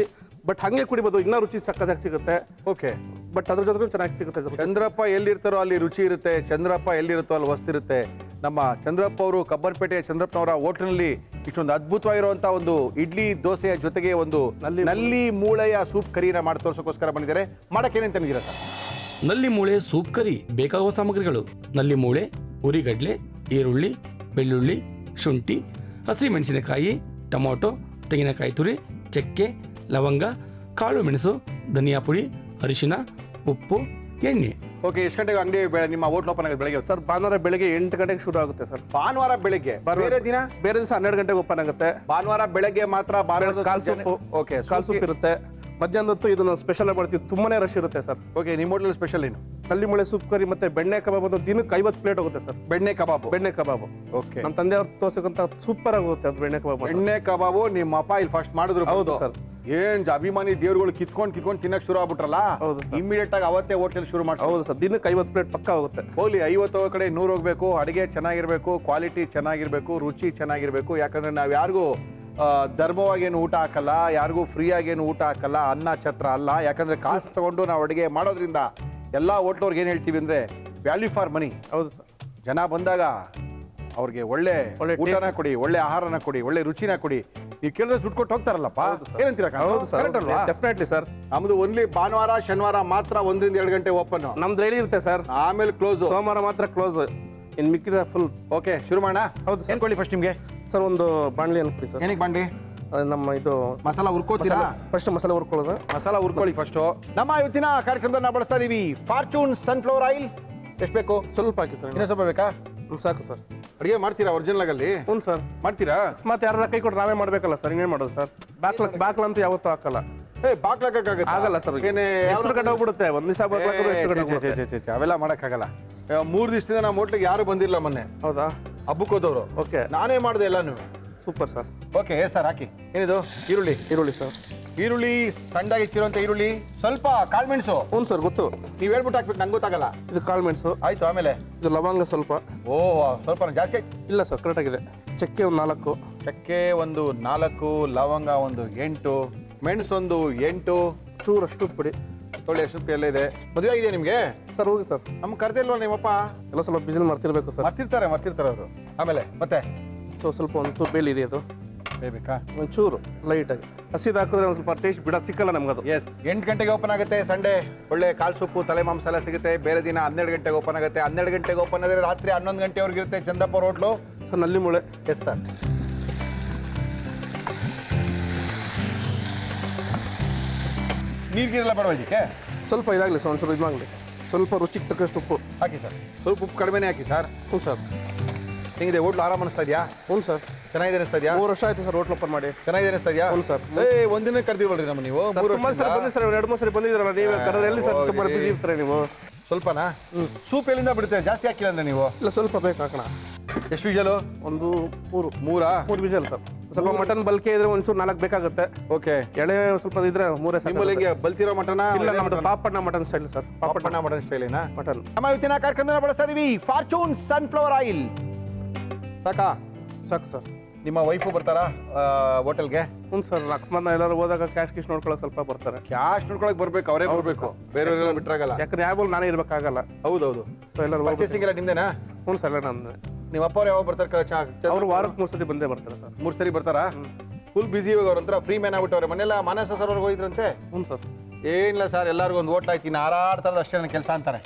ಬಟ್ ಹಂಗೆ ಕುಡಿಬೋದು ಇನ್ನೂ ರುಚಿ ಸಕ್ಕತ್ತಾಗಿ ಸಿಗುತ್ತೆ ಓಕೆ ಬಟ್ ಅದ್ರ ಜೊತೆ ಚೆನ್ನಾಗಿ ಸಿಗುತ್ತೆ ರುಚಿ. ಚಂದ್ರಪ್ಪ ಎಲ್ಲಿರ್ತಾರೋ ಅಲ್ಲಿ ರುಚಿ ಇರುತ್ತೆ ಚಂದ್ರಪ್ಪ ಎಲ್ಲಿರುತ್ತೋ ಅಲ್ಲಿ ವಸ್ತಿರುತ್ತೆ ನಮ್ಮ ಚಂದ್ರಪ್ಪ ಅವರು ಕಬ್ಬನ್ಪೇಟೆಯ ಚಂದ್ರಪ್ಪನವರ ಹೋಟ್ಲಿನಲ್ಲಿ ಇಷ್ಟೊಂದು ಅದ್ಭುತವಾಗಿರುವಂತಹ ಒಂದು ಇಡ್ಲಿ ದೋಸೆಯ ಜೊತೆಗೆ ಒಂದು ನಲ್ಲಿ- ನಲ್ಲಿ ಮೂಳೆಯ ಸೂಪ್ ಕರಿನ ಮಾಡಿ ತೋರ್ಸೋಕ್ಕೋಸ್ಕರ ಬಂದಿದ್ದಾರೆ ಮಾಡಕ್ಕೆ ಏನೇನು ತಂದಿದ್ದೀರಾ ಸರ್ ನಲ್ಲಿ ಮೂಳೆ ಸೂಪ್ ಕರಿ ಬೇಕಾಗುವ ಸಾಮಗ್ರಿಗಳು ನಲ್ಲಿ ಮೂಳೆ ಉರಿಗಡ್ಲೆ ಈರುಳ್ಳಿ ಬೆಳ್ಳುಳ್ಳಿ ಶುಂಠಿ ಹಸಿಮೆಣಸಿನಕಾಯಿ ಟೊಮೊಟೊ ತೆಂಗಿನಕಾಯಿ ತುರಿ ಚಕ್ಕೆ ಲವಂಗ ಕಾಳು ಮೆಣಸು ಧನಿಯಾ ಪುಡಿ ಅರಿಶಿನ ಉಪ್ಪು ಎಣ್ಣೆ ಓಕೆ ಎಷ್ಟು ಗಂಟೆಗೆ ಅಂಗಡಿ ಬೆ- ನಿಮ್ಮ ಹೋಟ್ಲ್ ಓಪನ್ ಆಗುತ್ತೆ ಬೆಳಗ್ಗೆ ಸರ್ ಭಾನುವಾರ ಬೆಳಿಗ್ಗೆ ಎಂಟು ಗಂಟೆಗೆ ಶುರು ಆಗುತ್ತೆ ಸರ್ ಭಾನುವಾರ ಬೆಳಗ್ಗೆ ಬೇರೆ ದಿನ ಬೇರೆ ದಿವಸ ಹನ್ನೆರಡು ಗಂಟೆಗೆ ಓಪನ್ ಆಗುತ್ತೆ ಭಾನುವಾರ ಬೆಳಗ್ಗೆ ಮಾತ್ರ ಭಾನುವಾರ ಕಾಲ್ ಸೊಪ್ಪು ಓಕೆ ಕಾಲ್ ಸೊಪ್ಪು ಇರುತ್ತೆ ಮಧ್ಯಾಹ್ನ ಹೊತ್ತು ಇದನ್ನ ಸ್ಪೆಷಲ್ ಮಾಡ್ತೀವಿ ತುಂಬಾನೇ ರಶ್ ಇರುತ್ತೆ ಸರ್ ಓಕೆ ನಿಮ್ಮ ಹೋಟ್ಲಲ್ಲಿ ಸ್ಪೆಷಲ್ ಏನು ನಲ್ಲಿ ಮುಳೆ ಸೂಪ್ ಕರಿ ಮತ್ತೆ ಬೆಣ್ಣೆ ಕಬಾಬ್ ಒಂದು ದಿನಕ್ಕೆ ಐವತ್ತು ಪ್ಲೇಟ್ ಹೋಗುತ್ತೆ ಸರ್ ಬೆಣ್ಣೆ ಕಬಾಬು ಬೆಣ್ಣೆ ಕಬಾಬು ಓಕೆ ನಮ್ಮ ತಂದೆಯವ್ರು ತೋರ್ಸಕ್ಕಂತ ಸೂಪರ್ ಆಗುತ್ತೆ ಅದು ಬೆಣ್ಣೆ ಕಬಾಬ್ ಬೆಣ್ಣೆ ಕಬಾಬು ನಿಮ್ಮ ಅಪ್ಪ ಇಲ್ಲಿ ಫಸ್ಟ್ ಮಾಡಿದ್ರು ಹೌದು ಬಂದು. ಸರ್. ಏನ್ ಜ- ಅಭಿಮಾನಿ ದೇವ್ರುಗಳು ಕಿತ್ಕೊಂಡ್ ಕಿತ್ಕೊಂಡ್ ತಿನ್ನಕ್ ಶುರು ಆಗ್ಬಿಟ್ರಲ್ಲ ಹೌದು ಸರ್. ಇಮಿಡಿಯೇಟ್ ಆಗಿ ಅವತ್ತೇ ಹೋಟ್ಲಲ್ಲಿ ಶುರು ಮಾಡಿ ಹೌದು ಸರ್ ದಿನಕ್ಕೆ ಐವತ್ತು ಪ್ಲೇಟ್ ಪಕ್ಕ ಹೋಗುತ್ತೆ ಹೋಗ್ಲಿ ಐವತ್ತು ಕಡೆ ನೂರು ಹೋಗ್ಬೇಕು ಅಡಿಗೆ ಚೆನ್ನಾಗಿರ್ಬೇಕು ಕ್ವಾಲಿಟಿ ಚೆನ್ನಾಗಿರ್ಬೇಕು ರುಚಿ ಚೆನ್ನಾಗಿರ್ಬೇಕು ಯಾಕಂದ್ರೆ ನಾವ್ ಯಾರಿಗೂ ಆ, ಧರ್ಮವಾಗೇನು ಊಟ ಹಾಕಲ್ಲ ಯಾರಿಗೂ ಫ್ರೀ ಆಗೇನು ಊಟ ಹಾಕಲ್ಲ ಅನ್ನ ಛತ್ರ ಅಲ್ಲ ಯಾಕಂದ್ರೆ ಕಾಸು ತಗೊಂಡು ನಾವು ಅಡಿಗೆ ಮಾಡೋದ್ರಿಂದ ಎಲ್ಲಾ ಹೋಟ್ಲವ್ರಿಗೆ ಏನ್ ಹೇಳ್ತೀವಿ ಅಂದ್ರೆ ವ್ಯಾಲ್ಯೂ ಫಾರ್ ಮನಿ ಹೌದು ಸರ್ ಜನ ಬಂದಾಗ ಅವ್ರಿಗೆ ಒಳ್ಳೆ ಒಳ್ಳೆ ಊಟನ ಕೊಡಿ ಒಳ್ಳೆ ಆಹಾರನ ಕೊಡಿ ಒಳ್ಳೆ ರುಚಿನ ಕೊಡಿ ನೀವು ಕೇಳಿದ್ರೆ ದುಡ್ಡು ಕೊಟ್ಟು ಹೋಗ್ತಾರಲ್ಲಪ್ಪ ಏನಂತೀರಾ ಹೌದು ಸರ್ ಕರೆಕ್ಟ್ ಅಲ್ವಾ ಡೆಫಿನೆಟ್ಲಿ ಸರ್ ನಮ್ದು ಓನ್ಲಿ ಭಾನುವಾರ ಶನಿವಾರ ಮಾತ್ರ ಒಂದರಿಂದ ಎರಡು ಗಂಟೆ ಓಪನ್ ನಮ್ದು ಡೈಲಿ ಇರುತ್ತೆ ಸರ್ ಆಮೇಲೆ ಕ್ಲೋಸ್ ಸೋಮವಾರ ಮಾತ್ರ ಕ್ಲೋಸ್ ಇನ್ನು ಮಿಕ್ಕಿದ ಫುಲ್ ಓಕೆ ಶುರು ಮಾಡೋಣ ಹೌದು ಸರ್. ಏನ್ ಕೊಡಿ ಫಸ್ಟ್ ನಿಮ್ಗೆ ಸರ್ ಒಂದು ಬಾಣಲಿ ಅನ್ಕೊಡಿ ಸರ್ ಏನಕ್ಕೆ ಬಂಡಿ ಅದು ನಮ್ಮ ಇದು ಮಸಾಲ ಹುರ್ಕೋತೀರಾ ಫಸ್ಟ್ ಮಸಾಲೆ ಹುರ್ಕೊಳ್ಳೋದು ಮಸಾಲ ಹುರ್ಕೊಳ್ಳಿ ಫಸ್ಟ್ ನಮ್ಮ ಇವತ್ತಿನ ಕಾರ್ಯಕ್ರಮದಲ್ಲಿ ನಾವು ಬಳಸ್ತಾ ಇದೀವಿ ಫಾರ್ಚೂನ್ ಸನ್ಫ್ಲವರ್ ಆಯಿಲ್ ಎಷ್ಟು ಬೇಕು ಸ್ವಲ್ಪ ಹಾಕಿ ಸರ್ ಇನ್ನೂ ಸ್ವಲ್ಪ ಬೇಕಾ ಹ್ಮ್, ಸಾಕು ಸರ್ ಅಡುಗೆ ಮಾಡ್ತೀರಾ ಒರಿಜಿನಲ್ ಆಗಲ್ಲಿ ಹ್ಞೂ ಸರ್ ಮಾಡ್ತೀರಾ ಅಕಸ್ಮಾತ್ ಯಾರ ಕೈ ಕೊಟ್ಟು ನಾವೇ ಮಾಡ್ಬೇಕಲ್ಲ ಸರ್ ಇನ್ನೇನು ಮಾಡೋದು ಸರ್ ಬಾಕ್ಲ ಬಾಕ್ಲ ಅಂತೂ ಯಾವತ್ತೂ ಹಾಕಲ್ಲ ಏ ಬಾಕ್ಲಾಗಕ್ಕಾಗತ್ತಾ? ಆಗಲ್ಲ ಸರ್ ಏನೇ ಹೆಸರು ಗಂಟೆ ಹೋಗ್ಬಿಡುತ್ತೆ ಒಂದ್ ದಿವಸ ಬಾಕ್ಲಾಕಿದ್ರೆ ಹೆಸರು ಗಂಟೆ ಛೆ, ಛೆ, ಛೆ, ಛೆ, ಛೆ, ಅವೆಲ್ಲ ಮಾಡಕ್ಕಾಗಲ್ಲ ಏ, ಮೂರ್ ದಿವಸದಿಂದ ನಮ್ಮ ಹೋಟ್ಲಿಗೆ ಯಾರು ಬಂದಿಲ್ಲ ಮೊನ್ನೆ ಹೌದಾ ಹಬ್ಬಕ್ಕೆ ಹೋದವರು ಓಕೆ ನಾನೇ ಮಾಡಿದೆ ಎಲ್ಲಾನು ಸೂಪರ್ ಸರ್ ಓಕೆ ಸರ್ ಹಾಕಿ ಏನಿದು ಈರುಳ್ಳಿ ಈರುಳ್ಳಿ ಸರ್ ಈರುಳ್ಳಿ ಸಣ್ಣದಾಗಿ ಹೆಚ್ಚಿರುವಂತ ಈರುಳ್ಳಿ ಸ್ವಲ್ಪ ಕಾಳ್ಮೆಣಸು ಹ್ಞೂ ಸರ್ ಗೊತ್ತು ನೀವ್ ಹೇಳ್ಬಿಟ್ಟು ಹಾಕ್ಬೇಕು ನಂಗೆ ಗೊತ್ತಾಗಲ್ಲ ಇದು ಕಾಳು ಮೆಣಸು ಆಯ್ತು ಆಮೇಲೆ ಇದು ಲವಂಗ ಸ್ವಲ್ಪ ಓ ಸ್ವಲ್ಪ ಜಾಸ್ತಿ ಆಯ್ತು ಇಲ್ಲ ಸರ್ ಕರೆಕ್ಟಾಗಿದೆ ಚಕ್ಕೆ ಒಂದು ನಾಲ್ಕು ಚಕ್ಕೆ ಒಂದು ನಾಲ್ಕು ಲವಂಗ ಒಂದು ಎಂಟು ಮೆಣಸು ಒಂದು ಎಂಟು ಚೂರಷ್ಟು ಪುಡಿ ತೊಳೆ ಎಷ್ಟು ಎಲ್ಲ ಇದೆ ಮದುವೆ ಆಗಿದೆ ನಿಮ್ಗೆ ಸರ್ ಹೋಗಿ ಸರ್ ನಮ್ಗೆ ಕರೆದಿಲ್ವ ನಿಮ್ಮಪ್ಪ ಎಲ್ಲ ಸ್ವಲ್ಪ ಬಿಸಿಲು ಮಾಡ್ತಿರ್ಬೇಕು ಸರ್ ಮರ್ತಿರ್ತಾರೆ ಮರ್ತಿರ್ತಾರೆ ಅವರು ಆಮೇಲೆ ಮತ್ತೆ ಸೊ ಸ್ವಲ್ಪ ಒಂದು ಚೂರು ಬೇಲಿ ಇದೆ ಅದು ಬೇಕಾ ಒಂಚೂರು ಲೈಟಾಗಿ ಹಸಿದು ಹಾಕಿದ್ರೆ ಒಂದು ಸ್ವಲ್ಪ ಟೇಸ್ಟ್ ಬಿಡ ಸಿಕ್ಕಲ್ಲ ನಮ್ಗೆ ಅದು ಎಸ್ ಎಂಟು ಗಂಟೆಗೆ ಓಪನ್ ಆಗುತ್ತೆ ಸಂಡೇ ಒಳ್ಳೆ ಕಾಲ್ ಸೊಪ್ಪು ತಲೆ ಮಾಂಸ ಎಲ್ಲ ಸಿಗುತ್ತೆ ಬೇರೆ ದಿನ ಹನ್ನೆರಡು ಗಂಟೆಗೆ ಓಪನ್ ಆಗುತ್ತೆ ಹನ್ನೆರಡು ಗಂಟೆಗೆ ಓಪನ್ ಆದರೆ ರಾತ್ರಿ ಹನ್ನೊಂದು ಗಂಟೆವರೆಗೆ ಇರುತ್ತೆ ಚಂದಪ್ಪ ಹೋಟ್ಲು ಸರ್ ನಲ್ಲಿ ಮೂಳೆ ಎಸ್ ಸರ್ ನೀರ್ಗೀರೆಲ್ಲ ಬೇಡವಾ ಇದಕ್ಕೆ ಸ್ವಲ್ಪ ಇದಾಗಲಿ ಸರ್ ಒಂಚೂರು ಇದಾಗಲಿ ಸ್ವಲ್ಪ ರುಚಿಗೆ ತಕ್ಕಷ್ಟು ಉಪ್ಪು ಹಾಕಿ ಸರ್ ಸ್ವಲ್ಪ ಉಪ್ಪು ಕಡಿಮೆನೇ ಹಾಕಿ ಸರ್ ಹ್ಞೂ ಸರ್ ಹೆಂಗಿದೆ ಹೋಟ್ಲು ಆರಾಮ್ ಅನಿಸ್ತಾ ಇದೆಯಾ ಹ್ಞೂ ಸರ್ ಚೆನ್ನಾಗಿದೆ ಅನಿಸ್ತಾ ಇದೆಯಾ ಮೂರು ವರ್ಷ ಆಯ್ತು ಸರ್ ಹೋಟ್ಲ್ ಓಪನ್ ಮಾಡಿ ಚೆನ್ನಾಗಿದೆ ಅನಿಸ್ತಾ ಇದೆಯಾ ಹೌದು ಸರ್. ಏ ಒಂದಿನ ಕರ್ದಿವಲ್ರಿ ನಮ್ಮ ನೀವು ಮೂರು ತುಂಬ ಸರಿ ಬಂದಿ ಸರ್ ಎರಡು ಮೂರು ಸರಿ ಬಂದಿದ್ರಲ್ಲ ನೀವು ಕರೆದ್ರೆ ಎಲ್ಲಿ ಸರ್ ತುಂಬ ಹೋಗಿ. ಬಿಸಿ ಇರ್ತಾರೆ ನೀವು ಸ್ವಲ್ಪನಾ ಸೂಪ್ ಎಲ್ಲಿಂದ ಬಿಡುತ್ತೆ ಜಾಸ್ತಿ ಹಾಕಿಲ್ಲ ಅಂದ್ರೆ ನೀವು ಇಲ್ಲ ಸ್ವಲ್ಪ ಬೇಕು ಹಾಕೋಣ ಎಷ್ಟು ವಿಜಲು ಒಂದು ಮೂರು ಮೂರಾ ಮೂರು ವಿಜಲ್ ಸರ್ ಸ್ವಲ್ಪ ಮಟನ್ ಬಲ್ಕೆ ಇದ್ರೆ ಒಂಚೂರು ನಾಲ್ಕು ಬೇಕಾಗುತ್ತೆ ಓಕೆ ಎಳೆ ಸ್ವಲ್ಪ ಇದ್ರೆ ಮೂರೇ ಸಾಕು ನಿಮ್ಮಲ್ಲಿ ಹೆಂಗೆ ಬಲ್ತಿರೋ ಮಟನ ಇಲ್ಲ ನಮ್ದು Papanna mutton style sir Papanna Papanna mutton ಸ್ಟೈಲಿನ ಮಟನ್ ನಮ್ಮ ಇವತ್ತಿನ ಕಾರ್ಯಕ್ರಮದಲ್ಲಿ ಬಳಸ್ತಾ ಇದೀವಿ ಫಾರ್ಚೂನ್ ಸನ್ಫ್ಲವರ್ ಆಯಿಲ್ ಸಾಕಾ ಸಾಕು ಸರ್ ನಿಮ್ಮ ವೈಫು ಬರ್ತಾರಾ ಹೋಟೆಲ್ಗೆ ಹ್ಞೂ ಸರ್ ಅಕಸ್ಮಾತ್ ನಾ ಎಲ್ಲರೂ ಹೋದಾಗ ಕ್ಯಾಶ್ ಕಿಶ್ ನೋಡ್ಕೊಳ್ಳೋಕೆ ಸ್ವಲ್ಪ ಬರ್ತಾರೆ ಕ್ಯಾಶ್ ನೋಡ್ಕೊಳಕ್ ಬರ್ಬೇಕು ಅವರೇ ಬರ್ಬೇಕು ಬೇರೆಯವರೆಲ್ಲ ಬಿಟ್ರಾಗಲ್ಲ ಯಾಕಂದ್ರೆ ಯಾವಾಗ ನಾನೇ ಇರ್ಬೇಕಾಗಲ್ಲ ಹೌದೌದು ಸೊ ಎಲ್ಲರೂ ಪರ್ಚೇಸಿಂಗ್ ಎಲ್ಲ ನಿಮ್ದೇನಾ ಹ್ಞೂ ಸರ್ ಎಲ್ಲ ನಂದು ನಿಮ್ಮ ಅಪ್ಪ ಅವ್ರು ಯಾವಾಗ ಬರ್ತಾರೆ ಕ- ಚಾ- ಚಾ- ಅವ್ರು ವಾರಕ್ಕೆ ಮೂರು ಸತಿ ಬಂದೇ ಬರ್ತಾರೆ ಸರ್ ಮೂರ್ ಸರಿ ಬರ್ತಾರಾ ಫುಲ್ ಬಿಸಿ ಇವಾಗ ಅವ್ರ ಹತ್ರ ಫ್ರೀ ಮ್ಯಾನ್ ಆಗ್ಬಿಟ್ಟವ್ರೆ ಮನೆಲ್ಲ ಮಾನಸ ಸರ್ ಅವ್ರಿಗೆ ಹೋಗಿದ್ರಂತೆ ಹ್ಞೂ ಸರ್ ಏನಿಲ್ಲ ಸರ್ ಎಲ್ಲರಿಗೂ ಒಂದು ಓಟ್ ಹಾಕಿ ಹಾರಾಡ್ತಾರದ ಅಷ್ಟೇ ನನ್ನ ಕೆಲಸ ಅಂತಾರೆ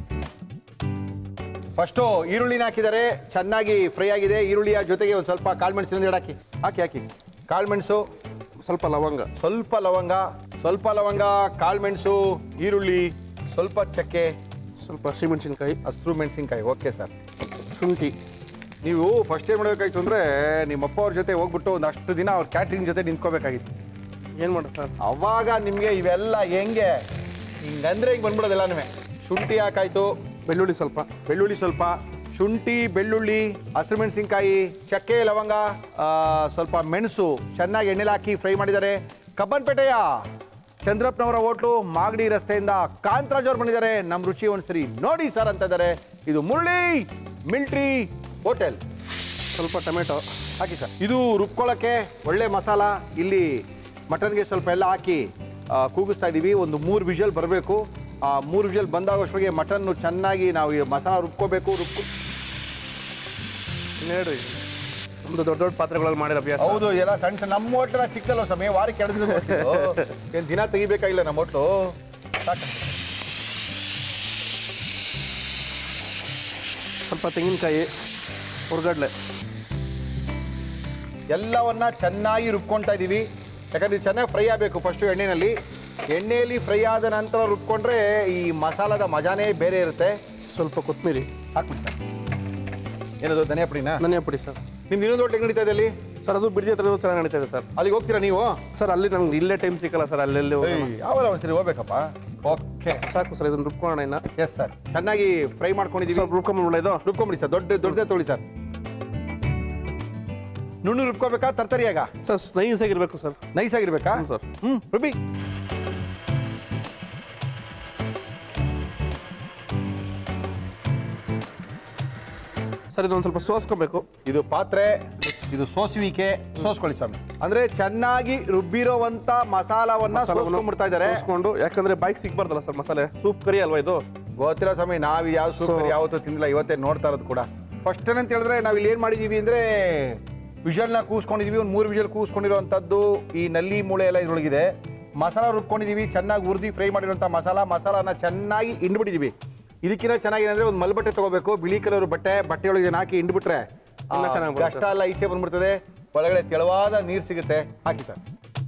ಫಸ್ಟು ಈರುಳ್ಳಿನ ಹಾಕಿದ್ದಾರೆ ಚೆನ್ನಾಗಿ ಫ್ರೈ ಆಗಿದೆ ಈರುಳ್ಳಿಯ ಜೊತೆಗೆ ಒಂದು ಸ್ವಲ್ಪ ಕಾಳುಮೆಣಸಿನ ಎರಡು ಹಾಕಿ ಹಾಕಿ ಹಾಕಿ ಕಾಳುಮೆಣಸು ಸ್ವಲ್ಪ ಲವಂಗ ಸ್ವಲ್ಪ ಲವಂಗ ಸ್ವಲ್ಪ ಲವಂಗ ಕಾಳುಮೆಣಸು ಈರುಳ್ಳಿ ಸ್ವಲ್ಪ ಚಕ್ಕೆ ಸ್ವಲ್ಪ ಹಸಿಮೆಣಸಿನ್ಕಾಯಿ ಹಸಿರು ಮೆಣಸಿನ್ಕಾಯಿ ಓಕೆ ಸರ್ ಶುಂಠಿ ನೀವು ಫಸ್ಟ್ ಏನು ಮಾಡಬೇಕಾಯ್ತು ಅಂದರೆ ನಿಮ್ಮ ಅಪ್ಪ ಅವ್ರ ಜೊತೆ ಹೋಗ್ಬಿಟ್ಟು ಒಂದಷ್ಟು ದಿನ ಅವ್ರ ಕ್ಯಾಟ್ರಿಂಗ್ ಜೊತೆ ನಿಂತ್ಕೋಬೇಕಾಗಿತ್ತು ಏನು ಮಾಡೋದು ಸರ್ ಅವಾಗ ನಿಮಗೆ ಇವೆಲ್ಲ ಹೆಂಗೆ ಹಿಂಗಂದ್ರೆ ಹಿಂಗೆ ಬಂದ್ಬಿಡೋದೆಲ್ಲನೂ ಶುಂಠಿ ಹಾಕಾಯ್ತು ಬೆಳ್ಳುಳ್ಳಿ ಸ್ವಲ್ಪ ಬೆಳ್ಳುಳ್ಳಿ ಸ್ವಲ್ಪ ಶುಂಠಿ ಬೆಳ್ಳುಳ್ಳಿ ಹಸಿರುಮೆಣಸಿನ್ಕಾಯಿ ಚಕ್ಕೆ ಲವಂಗ ಆ, ಸ್ವಲ್ಪ ಮೆಣಸು ಚೆನ್ನಾಗಿ ಎಣ್ಣೆಲಿ ಹಾಕಿ ಫ್ರೈ ಮಾಡಿದ್ದಾರೆ ಕಬ್ಬನ್ಪೇಟೆಯ ಚಂದ್ರಪ್ಪನವರ ಹೋಟ್ಲು ಮಾಗಡಿ ರಸ್ತೆಯಿಂದ ಕಾಂತರಾಜ್ ಅವ್ರು ಬಂದಿದ್ದಾರೆ ನಮ್ಮ ರುಚಿ ಒಂದ್ಸರಿ ನೋಡಿ ಸರ್ ಅಂತ ಇದ್ದಾರೆ ಇದು ಮುರಳಿ ಮಿಲ್ಟ್ರಿ ಹೋಟೆಲ್ ಸ್ವಲ್ಪ ಟೊಮೆಟೊ ಹಾಕಿ ಸರ್ ಇದು ರುಬ್ಕೊಳ್ಳೋಕ್ಕೆ ಒಳ್ಳೆ ಮಸಾಲ ಇಲ್ಲಿ ಮಟನ್ಗೆ ಸ್ವಲ್ಪ ಎಲ್ಲ ಹಾಕಿ ಆ, ಕೂಗಿಸ್ತಾ ಇದ್ದೀವಿ ಒಂದು ಮೂರು ವಿಷಲ್ ಬರಬೇಕು ಆ ಮೂರು ವಿಷಲ್ ಬಂದಾಗೋಷ್ಟಿಗೆ ಮಟನ್ನು ಚೆನ್ನಾಗಿ ನಾವು ಈ ಮಸಾಲ ರುಬ್ಕೋಬೇಕು ರುಬ್ಕೊ ಹೇಳ್ರಿ ನಮ್ದು ದೊಡ್ಡ ದೊಡ್ಡ ಪಾತ್ರೆಗಳಲ್ಲಿ ಮಾಡಿರೋ ಅಭ್ಯಾಸ ಹೌದು ಎಲ್ಲ ಸಣ್ಣ ಸಣ್ಣ ನಮ್ಮ ಹೋಟ್ಲ ಚಿಕ್ಕದಲ್ಲ ಸಮಯ ವಾರಕ್ಕೆ ಎರಡು ದಿನ ಏನು ದಿನ ತೆಗಿಬೇಕಾಗಿಲ್ಲ ನಮ್ಮ ಹೋಟ್ಲು ಸಾಕು ಸ್ವಲ್ಪ ತೆಂಗಿನಕಾಯಿ ಹುರ್ಗಡ್ಲೆ ಎಲ್ಲವನ್ನ ಚೆನ್ನಾಗಿ ರುಬ್ಕೊಳ್ತಾ ಇದ್ದೀವಿ ಯಾಕಂದ್ರೆ ಇದು ಚೆನ್ನಾಗಿ ಫ್ರೈ ಆಗಬೇಕು ಫಸ್ಟು ಎಣ್ಣೆಯಲ್ಲಿ ಎಣ್ಣೆಯಲ್ಲಿ ಫ್ರೈ ಆದ ನಂತರ ರುಬ್ಕೊಂಡ್ರೆ ಈ ಮಸಾಲದ ಮಜಾನೇ ಬೇರೆ ಇರುತ್ತೆ ಸ್ವಲ್ಪ ಕೊತ್ತಂಬರಿ ಹಾಕ್ಬಿಡಿ ಸರ್ ಏನದು ಧನಿಯಾ ಪುಡಿನಾ ಧನಿಯಾ ಪುಡಿ ಸರ್ ನಿಮ್ದು ಇನ್ನೊಂದು ಹೋಟ್ಲಿಗೆ ನಡೀತಾ ಇದೆ ಅಲ್ಲಿ ಸರ್ ಅದು ಬಿಡದಿ ಹತ್ರ ಚೆನ್ನಾಗಿ ನಡೀತಾ ಇದೆ ಸರ್ ಅಲ್ಲಿಗೆ ಹೋಗ್ತೀರಾ ನೀವು ಸರ್ ಅಲ್ಲಿ ನಮ್ಗೆ ಇಲ್ಲೇ ಟೈಮ್ ಸಿಕ್ಕಲ್ಲ ಸರ್ ಅಲ್ಲೆಲ್ಲಿ ಹೋಗೋಣ. ಯಾವಾಗ ಒಂದ್ಸರಿ ಹೋಗ್ಬೇಕಪ್ಪ ಓಕೆ ಸಾಕು ಸರ್ ಇದನ್ನ ರುಬ್ಕೊಳ್ಳೋಣ ಇನ್ನ ಎಸ್ ಸರ್ ಚೆನ್ನಾಗಿ ಫ್ರೈ ಮಾಡ್ಕೊಂಡಿದ್ದೀವಿ ಸ್ವಲ್ಪ ರುಬ್ಕೊಂಡ್ಬಿಡ ಇದು ರುಬ್ಕೊಂಬಿಡಿ ಸರ್ ದೊಡ್ಡ ದೊಡ್ಡದೇ ತೊಳಿ ಸರ್ ನುಣ್ಣು ರುಬ್ಕೋಬೇಕಾ ತರ್ತರಿಯಾಗ ಸರ್ ನೈಸ್ ಆಗಿರ್ಬೇಕು ಸರ್ ನೈಸ್ ಆಗಿರ್ಬೇಕಾ ಹ್ಞೂ ಸರ್ ಹ್ಮ್ ರುಬಿ ಸರ್ ಇದೊಂದು ಸ್ವಲ್ಪ ಸೋಸ್ಕೋಬೇಕು ಇದು ಪಾತ್ರೆ ಇದು ಸೋಸುವಿಕೆ ಸೋಸ್ಕೊಳ್ಳಿ ಸ್ವಾಮಿ ಅಂದ್ರೆ ಚೆನ್ನಾಗಿ ರುಬ್ಬಿರೋವಂತ ಮಸಾಲವನ್ನ ಸೋಸ್ಕೊಂಡ್ಬಿಡ್ತಾ ಇದ್ದಾರೆ ಸೋಸ್ಕೊಂಡು ಯಾಕಂದ್ರೆ ಬೈಕ್ ಸಿಗ್ಬಾರ್ದಲ್ಲ ಸರ್ ಮಸಾಲೆ ಸೂಪ್ ಕರಿ ಅಲ್ವಾ ಇದು ಗೊತ್ತಿಲ್ಲ ಸ್ವಾಮಿ ನಾವ್ ಯಾವ ಸೂಪರ್ ಯಾವತ್ತೂ ತಿಂದಿಲ್ಲ ಇವತ್ತೇ ನೋಡ್ತಾ ಇರೋದು ಕೂಡ ಫಸ್ಟ್ ಏನಂತ ಹೇಳಿದ್ರೆ ನಾವ್ ಇಲ್ಲಿ ಏನ್ ಮಾಡಿದೀವಿ ಅಂದ್ರೆ ವಿಷಲ್ನ ಕೂಸ್ಕೊಂಡಿದೀವಿ ಒಂದು ಮೂರು ವಿಷಲ್ ಕೂಸ್ಕೊಂಡಿರೋವಂಥದ್ದು ಈ ನಲ್ಲಿ ಮೂಳೆ ಎಲ್ಲ ಇದ್ರೊಳಗಿದೆ ಮಸಾಲ ರುಬ್ಕೊಂಡಿದೀವಿ ಚೆನ್ನಾಗಿ ಹುರಿದಿ ಫ್ರೈ ಮಾಡಿರೋಂಥ ಮಸಾಲ ಮಸಾಲಾನ ಚೆನ್ನಾಗಿ ಹಿಂಡ್ಬಿಟ್ಟಿದೀವಿ ಇದಕ್ಕಿಂತ ಚೆನ್ನಾಗಿದೆ ಅಂದ್ರೆ ಒಂದು ಮಲ್ಬಟ್ಟೆ ತಗೋಬೇಕು ಬಿಳಿ ಕಲರ್ ಬಟ್ಟೆ ಬಟ್ಟೆಯೊಳಗೆ ಇದನ್ನ ಹಾಕಿ ಹಿಂಡ್ಬಿಟ್ರೆ ಇನ್ನ ಚೆನ್ನಾಗ್ ಬರುತ್ತೆ. ಕಷ್ಟ ಎಲ್ಲ ಈಚೆ ಬಂದ್ಬಿಡ್ತದೆ ಒಳಗಡೆ ತೆಳವಾದ ನೀರು ಸಿಗುತ್ತೆ ಹಾಕಿ ಸರ್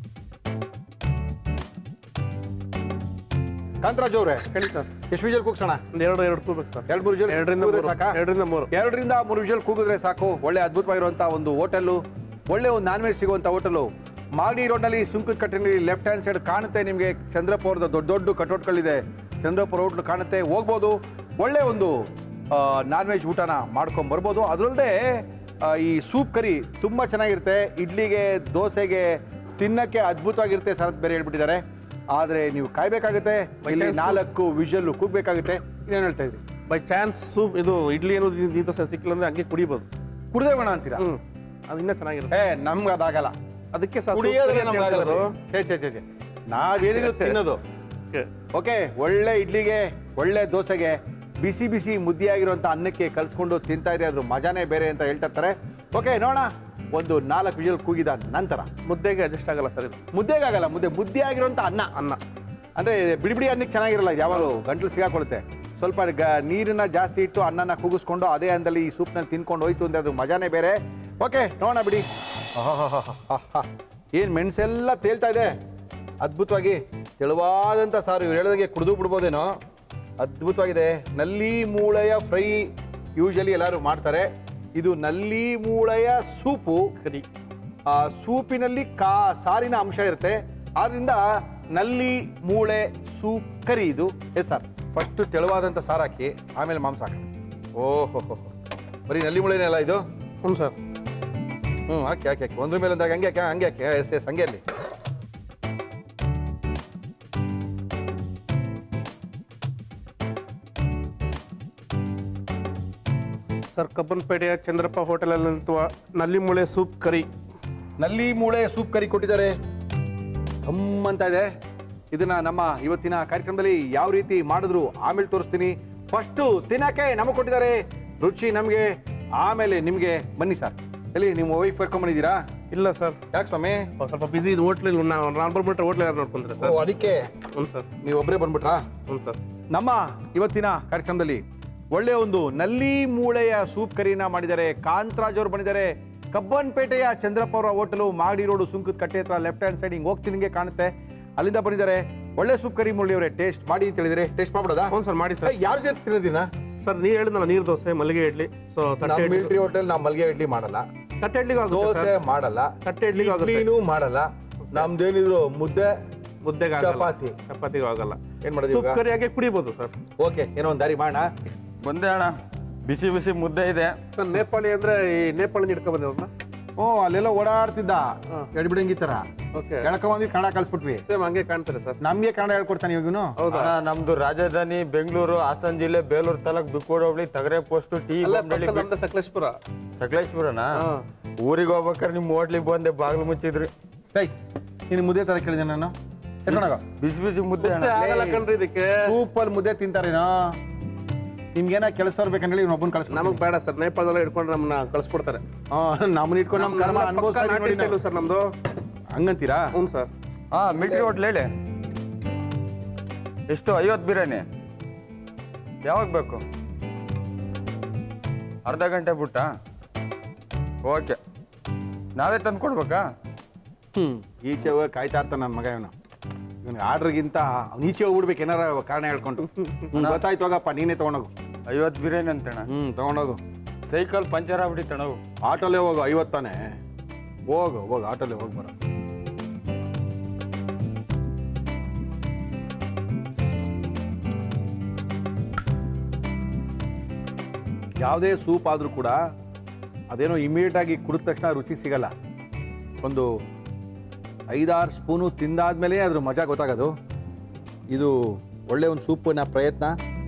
ಕಾಂತರಾಜ್ ಅವ್ರೆ ಹೇಳಿ ಸರ್ ಎಷ್ಟು ವಿಷಲ್ ಕೂಗ್ಸೋಣ ಒಂದು ಎರಡು ಎರಡು ಕೂಬೇಕು ಸರ್ ಎರಡು ಮೂರು ವಿಷಲ್ ಎರಡರಿಂದ ಕೂಗಿದ್ರೆ ಮೂರು ಸಾಕಾ ಎರಡರಿಂದ ಮೂರು ಎರಡರಿಂದ ಮೂರು ವಿಷಲ್ ಕೂಗಿದ್ರೆ ಸಾಕು ಒಳ್ಳೆ ಅದ್ಭುತವಾಗಿರುವಂಥ ಒಂದು ಹೋಟೆಲ್ಲು ಒಳ್ಳೆ ಒಂದು ನಾನ್ ವೆಜ್ ಸಿಗುವಂಥ ಹೋಟೆಲು ಮಾಗಡಿ ರೋಡ್ನಲ್ಲಿ ಸುಂಕದ ಕಟ್ಟಿನಲ್ಲಿ ಲೆಫ್ಟ್ ಹ್ಯಾಂಡ್ ಸೈಡ್ ಕಾಣುತ್ತೆ ನಿಮಗೆ ಚಂದ್ರಪುರದ ದೊಡ್ಡ ದೊಡ್ಡ ಕಟೌಟ್ಗಳಿದೆ ಚಂದ್ರಪುರ ಹೋಟ್ಲು ಕಾಣುತ್ತೆ ಹೋಗ್ಬೋದು ಒಳ್ಳೆ ಒಂದು ನಾನ್ ವೆಜ್ ಊಟನ ಮಾಡ್ಕೊಂಡು ಬರ್ಬೋದು ಅದರಲ್ಲದೆ ಈ ಸೂಪ್ ಕರಿ ತುಂಬ ಚೆನ್ನಾಗಿರುತ್ತೆ ಇಡ್ಲಿಗೆ ದೋಸೆಗೆ ತಿನ್ನಕ್ಕೆ ಅದ್ಭುತವಾಗಿರುತ್ತೆ ಸರ್ ಬೇರೆ ಹೇಳ್ಬಿಟ್ಟಿದ್ದಾರೆ ಆದರೆ ನೀವು ಕಾಯ್ಬೇಕಾಗುತ್ತೆ ಇಲ್ಲಿ chance- ನಾಲ್ಕು ವಿಷಲ್ಲು ಕೂಗ್ಬೇಕಾಗುತ್ತೆ ಇನ್ನೇನು ಹೇಳ್ತಾ ಇದ್ರಿ ಬೈ ಚಾನ್ಸ್ ಸೂಪ್ ಇದು ಇಡ್ಲಿ ಏನು ಈ ದೋಸೆ ಸಿಕ್ಕಿಲ್ಲ ಅಂದ್ರೆ ಹಂಗೆ ಕುಡಿಬೋದು ಕುಡ್ದೇ ಬೇಡ ಅಂತೀರಾ ಹ್ಮ್ ಅದು ಇನ್ನೂ ಚೆನ್ನಾಗಿರುತ್ತೆ ಏ ನಮ್ಗೆ ಅದಾಗಲ್ಲ ಅದಕ್ಕೆ ಸರ್ ಕುಡಿಯೋದ್ರೆ ನಮ್ಗೆ ಆಗಲ್ಲ ಛೇ ಛೇ ಛೇ ಛೇ ನಾವೇನಿದ್ರು ತಿನ್ನೋದು ಓಕೆ ಒಳ್ಳೆ ಇಡ್ಲಿಗೆ ಒಳ್ಳೆ ದೋಸೆಗೆ ಬಿಸಿ ಬಿಸಿ ಮುದ್ದಿಯಾಗಿರುವಂಥ ಅನ್ನಕ್ಕೆ ಕಲಿಸ್ಕೊಂಡು ತಿಂತಾ ಇದ್ರೆ ಅದ್ರ ಮಜಾನೇ ಬೇರೆ ಅಂತ ಹೇಳ್ತಾ ಇರ್ತಾರೆ ಓಕೆ ನೋಡೋಣ ಒಂದು ನಾಲ್ಕು ವಿಜಲ್ ಕೂಗಿದ ನಂತರ ಮುದ್ದೆಗೆ ಅಡ್ಜಸ್ಟ್ ಆಗಲ್ಲ ಸರ್ ಇದು ಮುದ್ದೆಗಾಗಲ್ಲ ಮುದ್ದೆ ಮುದ್ದೆ ಆಗಿರುವಂಥ ಅನ್ನ ಅನ್ನ ಅಂದ್ರೆ ಬಿಡಿ ಬಿಡಿ ಅನ್ನಕ್ಕೆ ಚೆನ್ನಾಗಿರಲ್ಲ ಯಾವಾಗಲೂ ಗಂಟಲು ಸಿಗಾಕೊಳ್ಳುತ್ತೆ ಸ್ವಲ್ಪ ಗ ನೀರನ್ನ ಜಾಸ್ತಿ ಇಟ್ಟು ಅನ್ನನ ಕೂಗಿಸ್ಕೊಂಡು ಅದೇ ಅಂದಲ್ಲಿ ಈ ಸೂಪ್ನಲ್ಲಿ ತಿನ್ಕೊಂಡು ಹೋಯ್ತು ಅಂದ್ರೆ ಅದು ಮಜಾನೇ ಬೇರೆ ಓಕೆ ನೋಡೋಣ ಬಿಡಿ ಏನು ಮೆಣಸೆಲ್ಲ ತೇಲ್ತಾ ಇದೆ ಅದ್ಭುತವಾಗಿ ತೆಳುವಾದಂಥ ಸಾರು ಇವ್ರು ಹೇಳೋದಾಗೆ ಕುಡಿದು ಬಿಡ್ಬೋದೇನೋ ಅದ್ಭುತವಾಗಿದೆ ನಲ್ಲಿ ಮೂಳೆಯ ಫ್ರೈ ಯೂಶಲಿ ಎಲ್ಲರೂ ಮಾಡ್ತಾರೆ ಇದು ನಲ್ಲಿ ಮೂಳೆಯ ಸೂಪು ಕರಿ ಆ ಸೂಪಿನಲ್ಲಿ ಕಾ ಸಾರಿನ ಅಂಶ ಇರುತ್ತೆ ಆದ್ರಿಂದ ನಲ್ಲಿ ಮೂಳೆ ಸೂಪ್ ಕರಿ ಇದು ಎಸ್ ಸರ್ ಫಸ್ಟ್ ತೆಳುವಾದಂಥ ಸಾರು ಹಾಕಿ ಆಮೇಲೆ ಮಾಂಸ ಹಾಕಿ ಓಹೋ ಬರೀ ನಲ್ಲಿ ಮೂಳೆನೇ ಅಲ್ಲ ಇದು ಹ್ಞೂ ಸರ್ ಹ್ಞೂ ಹಾಕಿ ಹಾಕಿ ಹಾಕಿ ಒಂದ್ರ ಮೇಲೆ ಒಂದಾಗ ಹಂಗೆ ಹಾಕಿ ಹಂಗೆ ಹಾಕಿ ಎಸ್ ಎಸ್ ಹಂಗೆ ಅಲ್ಲಿ ಸರ್ ಕಬ್ಬನ್ಪೇಟೆಯ ಚಂದ್ರಪ್ಪ ಹೋಟೆಲಲ್ಲಿ ನಿಂತುವ ನಲ್ಲಿ ಮುಳೆ ಸೂಪ್ ಕರಿ ನಲ್ಲಿ ಮೂಳೆ ಸೂಪ್ ಕರಿ ಕೊಟ್ಟಿದ್ದಾರೆ ಕಮ್ ಅಂತ ಇದೆ ಇದನ್ನ ನಮ್ಮ ಇವತ್ತಿನ ಕಾರ್ಯಕ್ರಮದಲ್ಲಿ ಯಾವ ರೀತಿ ಮಾಡಿದ್ರು ಆಮೇಲೆ ತೋರಿಸ್ತೀನಿ ಫಸ್ಟು ತಿನ್ನಕ್ಕೆ ನಮಗೆ ಕೊಟ್ಟಿದ್ದಾರೆ ರುಚಿ ನಮಗೆ ಆಮೇಲೆ ನಿಮಗೆ ಬನ್ನಿ ಸರ್ ಎಲ್ಲಿ ನಿಮ್ಮ ವೈಫ್ ಕರ್ಕೊಂಬಂದಿದ್ದೀರಾ ಇಲ್ಲ ಸರ್ ಯಾಕೆ ಸ್ವಾಮಿ ಸ್ವಲ್ಪ ಬಿಸಿ ಇದು ಹೋಟ್ಲಿಲ್ಲ ನಾವು ನಾನು ಬಂದ್ಬಿಟ್ರೆ ಹೋಟ್ಲ್ ಯಾರು ನೋಡ್ಕೊಂತಾರೆ ಓ ಸರ್ ಅದಕ್ಕೆ ಹ್ಞೂ ಸರ್ ನೀವು ಒಬ್ಬರೇ ಬಂದ್ಬಿಟ್ರಾ ಹ್ಞೂ ಸರ್ ನಮ್ಮ ಇವತ್ತಿನ ಕಾರ್ಯಕ್ರಮದಲ್ಲಿ ಒಳ್ಳೆಯ ಒಂದು ನಲ್ಲಿ ಮೂಳೆಯ ಸೂಪ್ ಕರಿನ ಮಾಡಿದ್ದಾರೆ ಕಾಂತರಾಜ್ ಅವರು ಬಂದಿದ್ದಾರೆ ಕಬ್ಬನ್ಪೇಟೆಯ ಚಂದ್ರಪ್ಪ ಅವರ ಹೋಟೆಲು ಮಾಗಡಿ ರೋಡು ಸುಂಕದ ಕಟ್ಟೆ ಹತ್ರ ಲೆಫ್ಟ್ ಹ್ಯಾಂಡ್ ಸೈಡ್ ಹಿಂಗೆ ಹೋಗ್ತೀನಿ ಹಿಂಗೆ ಕಾಣುತ್ತೆ ಅಲ್ಲಿಂದ ಬಂದಿದ್ದಾರೆ ಒಳ್ಳೆ ಸೂಪ್ ಕರಿ ಮುಳ್ಳಿ ಅವರೇ ಟೇಸ್ಟ್ ಮಾಡಿ ಅಂತ ಹೇಳಿದರೆ ಟೇಸ್ಟ್ ಮಾಡ್ಬಿಡೋದಾ ಹ್ಞೂ ಸರ್ ಮಾಡಿ ಸರ್ ಯಾರ ಜೊತೆ ತಿನ್ನೋದಿನ ಸರ್ ನೀವು ಹೇಳಿದ್ನಲ್ಲ ನೀರು ದೋಸೆ ಮಲ್ಲಿಗೆ ಇಡ್ಲಿ ಸೊ ತಟ್ಟೆ ನಮ್ಮ ಇಡ್ಲಿ ಮಿಲಿಟರಿ ಹೋಟೆಲ್ ನಾವು ಮಲ್ಗೆ ಇಡ್ಲಿ ಮಾಡಲ್ಲ ತಟ್ಟೆ ಇಡ್ಲಿಗೂ ಆಗುತ್ತೆ ದೋಸೆ ಸರ್ ಮಾಡಲ್ಲ ತಟ್ಟೆ ಇಡ್ಲಿಗೂ ಆಗುತ್ತೆ ಇಡ್ಲಿನೂ ಮಾಡಲ್ಲ ನಮ್ದೇನಿದ್ರು ಮುದ್ದೆ ಮುದ್ದೆಗೆ ಆಗಲ್ಲ. ಚಪಾತಿ. ಚಪಾತಿಗೂ ಆಗಲ್ಲ ಏನ್ ಮಾಡೋದು ಸೂಪ್ ಇವಾಗ? ಕರಿ ಹಾಗೆ ಕುಡಿಬೋದು ಸರ್ ಓಕೆ ಏನೋ ಒಂದು ದಾರಿ ಮಾಡೋಣ ಬಂದೆ ಅಣ್ಣ ಬಿಸಿ ಬಿಸಿ ಮುದ್ದೆ ಇದೆ ಸರ್ ನೇಪಾಳಿ ಅಂದ್ರೆ ಈ ನೇಪಾಳಿ ಹಿಡ್ಕೊ ಬಂದಿವ್ರನ್ನ ಓ ಅಲ್ಲೆಲ್ಲ ಓಡಾಡ್ತಿದ್ದ ಎಡ್ಬಿಡಂಗಿ ತರ ಓಕೆ ಎಳ್ಕೊಂಬಂದ್ವಿ ಕನ್ನಡ ಕಲ್ಸ್ಬಿಟ್ವಿ ಸೇಮ್ ಹಂಗೆ ಕಾಣ್ತಾರೆ ಸರ್ ನಮ್ಗೆ ಕನ್ನಡ ಹೇಳ್ಕೊಡ್ತಾನೆ ಇವಾಗನು ಹೌದಾ ಅಣ್ಣ ನಮ್ದು ರಾಜಧಾನಿ ಬೆಂಗಳೂರು ಹಾಸನ ಜಿಲ್ಲೆ ಬೇಲೂರು ತಾಲೂಕ್ ಬಿಕ್ಕೋಡ್ ಹೋಬಳಿ ತಗರೆ ಪೋಸ್ಟ್ ಟಿ ಅಲ್ಲ ಬೊಮ್ಮನಹಳ್ಳಿ, ಪಕ್ಕ ನಮ್ದು ಸಕಲೇಶ್ಪುರ ಸಕಲೇಶ್ಪುರನ ಹಾ. ಊರಿಗೆ ಹೋಗ್ಬೇಕಾದ್ರೆ ನಿಮ್ ಹೋಟ್ಲಿಗೆ ಬಂದೆ ಬಾಗ್ಲು ಮುಚ್ಚಿದ್ರಿ ಏಯ್ ನೀನು ಮುದ್ದೆ ತರ ಕೇಳಿದೆ ನಾನು ಎತ್ಕೊಂಡೋಗ ಬಿಸಿ ಬಿಸಿ ಮುದ್ದೆ ಅಣ್ಣ ಆಗಲ್ಲ ಕಣ್ರಿ ಇದಕ್ಕೆ ಸೂಪರ್ ಮುದ್ದೆ ತಿಂತಾರೇನೋ ನಿಮ್ಗೇನ ಕೆಲಸದವ್ರು ಬೇಕಂದ್ರೆ ಇವ್ನ ಒಬ್ಬನ್ ಕಳಿಸ್ ನಮಗ್ ಬೇಡ ಸರ್ ನೇಪಾಳದಲ್ಲ ಇಟ್ಕೊಂಡು ನಮ್ಮನ್ನ ಕಳ್ಸ್ಕೊಡ್ತಾರೆ ನಮ್ಮನ್ನ ಇಟ್ಕೊಂಡು ನಮ್ಮ ಕರ್ಮ ಅನುಭವಿಸ್ತಾ ಇದೀವಿ ನೋಡಿ ನಾವು. ಸರ್ ನಮ್ದು ಹಂಗಂತೀರಾ ಹ್ಞೂ ಸರ್ ಹಾ ಮಿಲ್ಟ್ರಿ ಹೋಟ್ಲ್ ಹೇಳಿ ಎಷ್ಟು ಐವತ್ತು ಬಿರಿಯಾನಿ ಯಾವಾಗ ಬೇಕು ಅರ್ಧ ಗಂಟೆ ಬಿಟ್ಟಾ ಓಕೆ ನಾವೇ ತಂದು ಕೊಡ್ಬೇಕಾ ಹ್ಮ್ ಈಚೆ ಹೋಗಿ ಕಾಯ್ತಾ ಇರ್ತಾನೆ ನನ್ನ ಮಗ ಇವನು ಇವನಿಗೆ ಆರ್ಡ್ರಿಗಿಂತ ಅವ್ನು ಈಚೆ ಹೋಗ್ಬಿಡ್ಬೇಕು ಏನಾರ ಕಾರಣ ಹೇಳ್ಕೊಂಡು ಹ್ಮ್, ಗೊತ್ತಾಯ್ತು ಹೋಗಪ್ಪ ನೀನೇ ತಗೊಂಡೋಗು ಐವತ್ತು ಬಿರಿಯಾನಿ ಅಂತಣ್ಣ ಹ್ಮ್ ತಗೊಂಡೋಗು ಸೈಕಲ್ ಪಂಚರ್ ಆಗ್ಬಿಟ್ಟಿತ್ತು ನಾವು ಆಟೋಲ್ಲೇ ಹೋಗು ಐವತ್ತಾನೆ ಹೋಗು ಹೋಗು ಆಟೋಲ್ಲೇ ಹೋಗಿ ಬರೋ ಯಾವುದೇ ಸೂಪ್ ಆದರೂ ಕೂಡ ಅದೇನೋ ಇಮಿಡಿಯೇಟ್ ಆಗಿ ಕುಡಿದ ತಕ್ಷಣ ರುಚಿ ಸಿಗಲ್ಲ ಒಂದು ಐದಾರು ಸ್ಪೂನು ತಿಂದಾದ್ಮೇಲೆ ಅದ್ರ ಮಜಾ ಗೊತ್ತಾಗೋದು ಇದು ಒಳ್ಳೆ ಒಂದು ಸೂಪಿನ ಪ್ರಯತ್ನ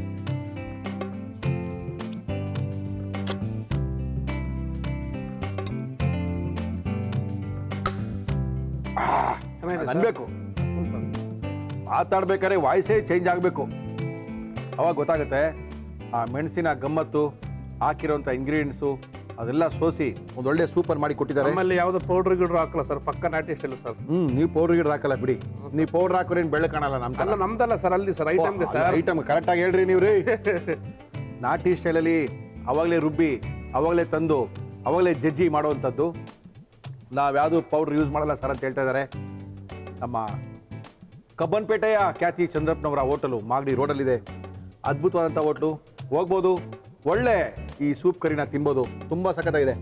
ಚೆನ್ನಾಗಿದೆ ಅದ್ ಸರ್. ಅನ್ಬೇಕು ಹ್ಞೂ ಸರ್ ಮಾತಾಡ್ಬೇಕಾದ್ರೆ ವಾಯ್ಸೇ ಚೇಂಜ್ ಆಗಬೇಕು ಅವಾಗ ಗೊತ್ತಾಗುತ್ತೆ ಆ ಮೆಣಸಿನ ಗಮ್ಮತ್ತು ಹಾಕಿರೋಂಥ ಇಂಗ್ರೀಡಿಯೆಂಟ್ಸು ಅದೆಲ್ಲ ಸೋಸಿ ಒಂದೊಳ್ಳೆ ಸೂಪರ್ ಮಾಡಿ ಕೊಟ್ಟಿದ್ದಾರೆ ನಮ್ಮಲ್ಲಿ ಯಾವ್ದು ಪೌಡ್ರ್ ಗಿಡ್ರು ಹಾಕಲ್ಲ ಸರ್ ಪಕ್ಕ ನಾಟಿ ಸ್ಟೈಲ್ ಸರ್ ಹ್ಮ್ ನೀವು ಪೌಡರ್ ಗಿಡ ಹಾಕಲ್ಲ ಬಿಡಿ ನೀವು ಪೌಡರ್ ಹಾಕೋರೇನು ಬೆಳ್ಳೆ ಕಾಣಲ್ಲ ನಮ್ಮ ಅಲ್ಲ ನಮ್ದಲ್ಲ ಸರ್ ಅಲ್ಲಿ ಸರ್ ಐಟಮ್ಗೆ ಸರ್ ಐಟಮ್ ಕರೆಕ್ಟಾಗಿ ಹೇಳ್ರಿ ನೀವು ರೀ ನಾಟಿ ಸ್ಟೈಲಲ್ಲಿ ಅವಾಗಲೇ ರುಬ್ಬಿ ಅವಾಗಲೇ ತಂದು ಅವಾಗಲೇ ಜಜ್ಜಿ ಮಾಡುವಂಥದ್ದು ನಾವ್ಯಾವುದು ಪೌಡ್ರ್ ಯೂಸ್ ಮಾಡಲ್ಲ ಸರ್ ಅಂತ ಹೇಳ್ತಾ ಇದ್ದಾರೆ ನಮ್ಮ ಕಬ್ಬನ್ಪೇಟೆಯ ಖ್ಯಾತಿ ಚಂದ್ರಪ್ಪನವರ ಹೋಟೆಲು ಮಾಗಡಿ ರೋಡಲ್ಲಿದೆ ಅದ್ಭುತವಾದಂಥ ಹೋಟ್ಲು ಹೋಗ್ಬೋದು ಒಳ್ಳೆ ಈ ಸೂಪ್ ಕರಿನ ತಿನ್ಬೋದು ತುಂಬ ಸಖತ್ತಾಗಿದೆ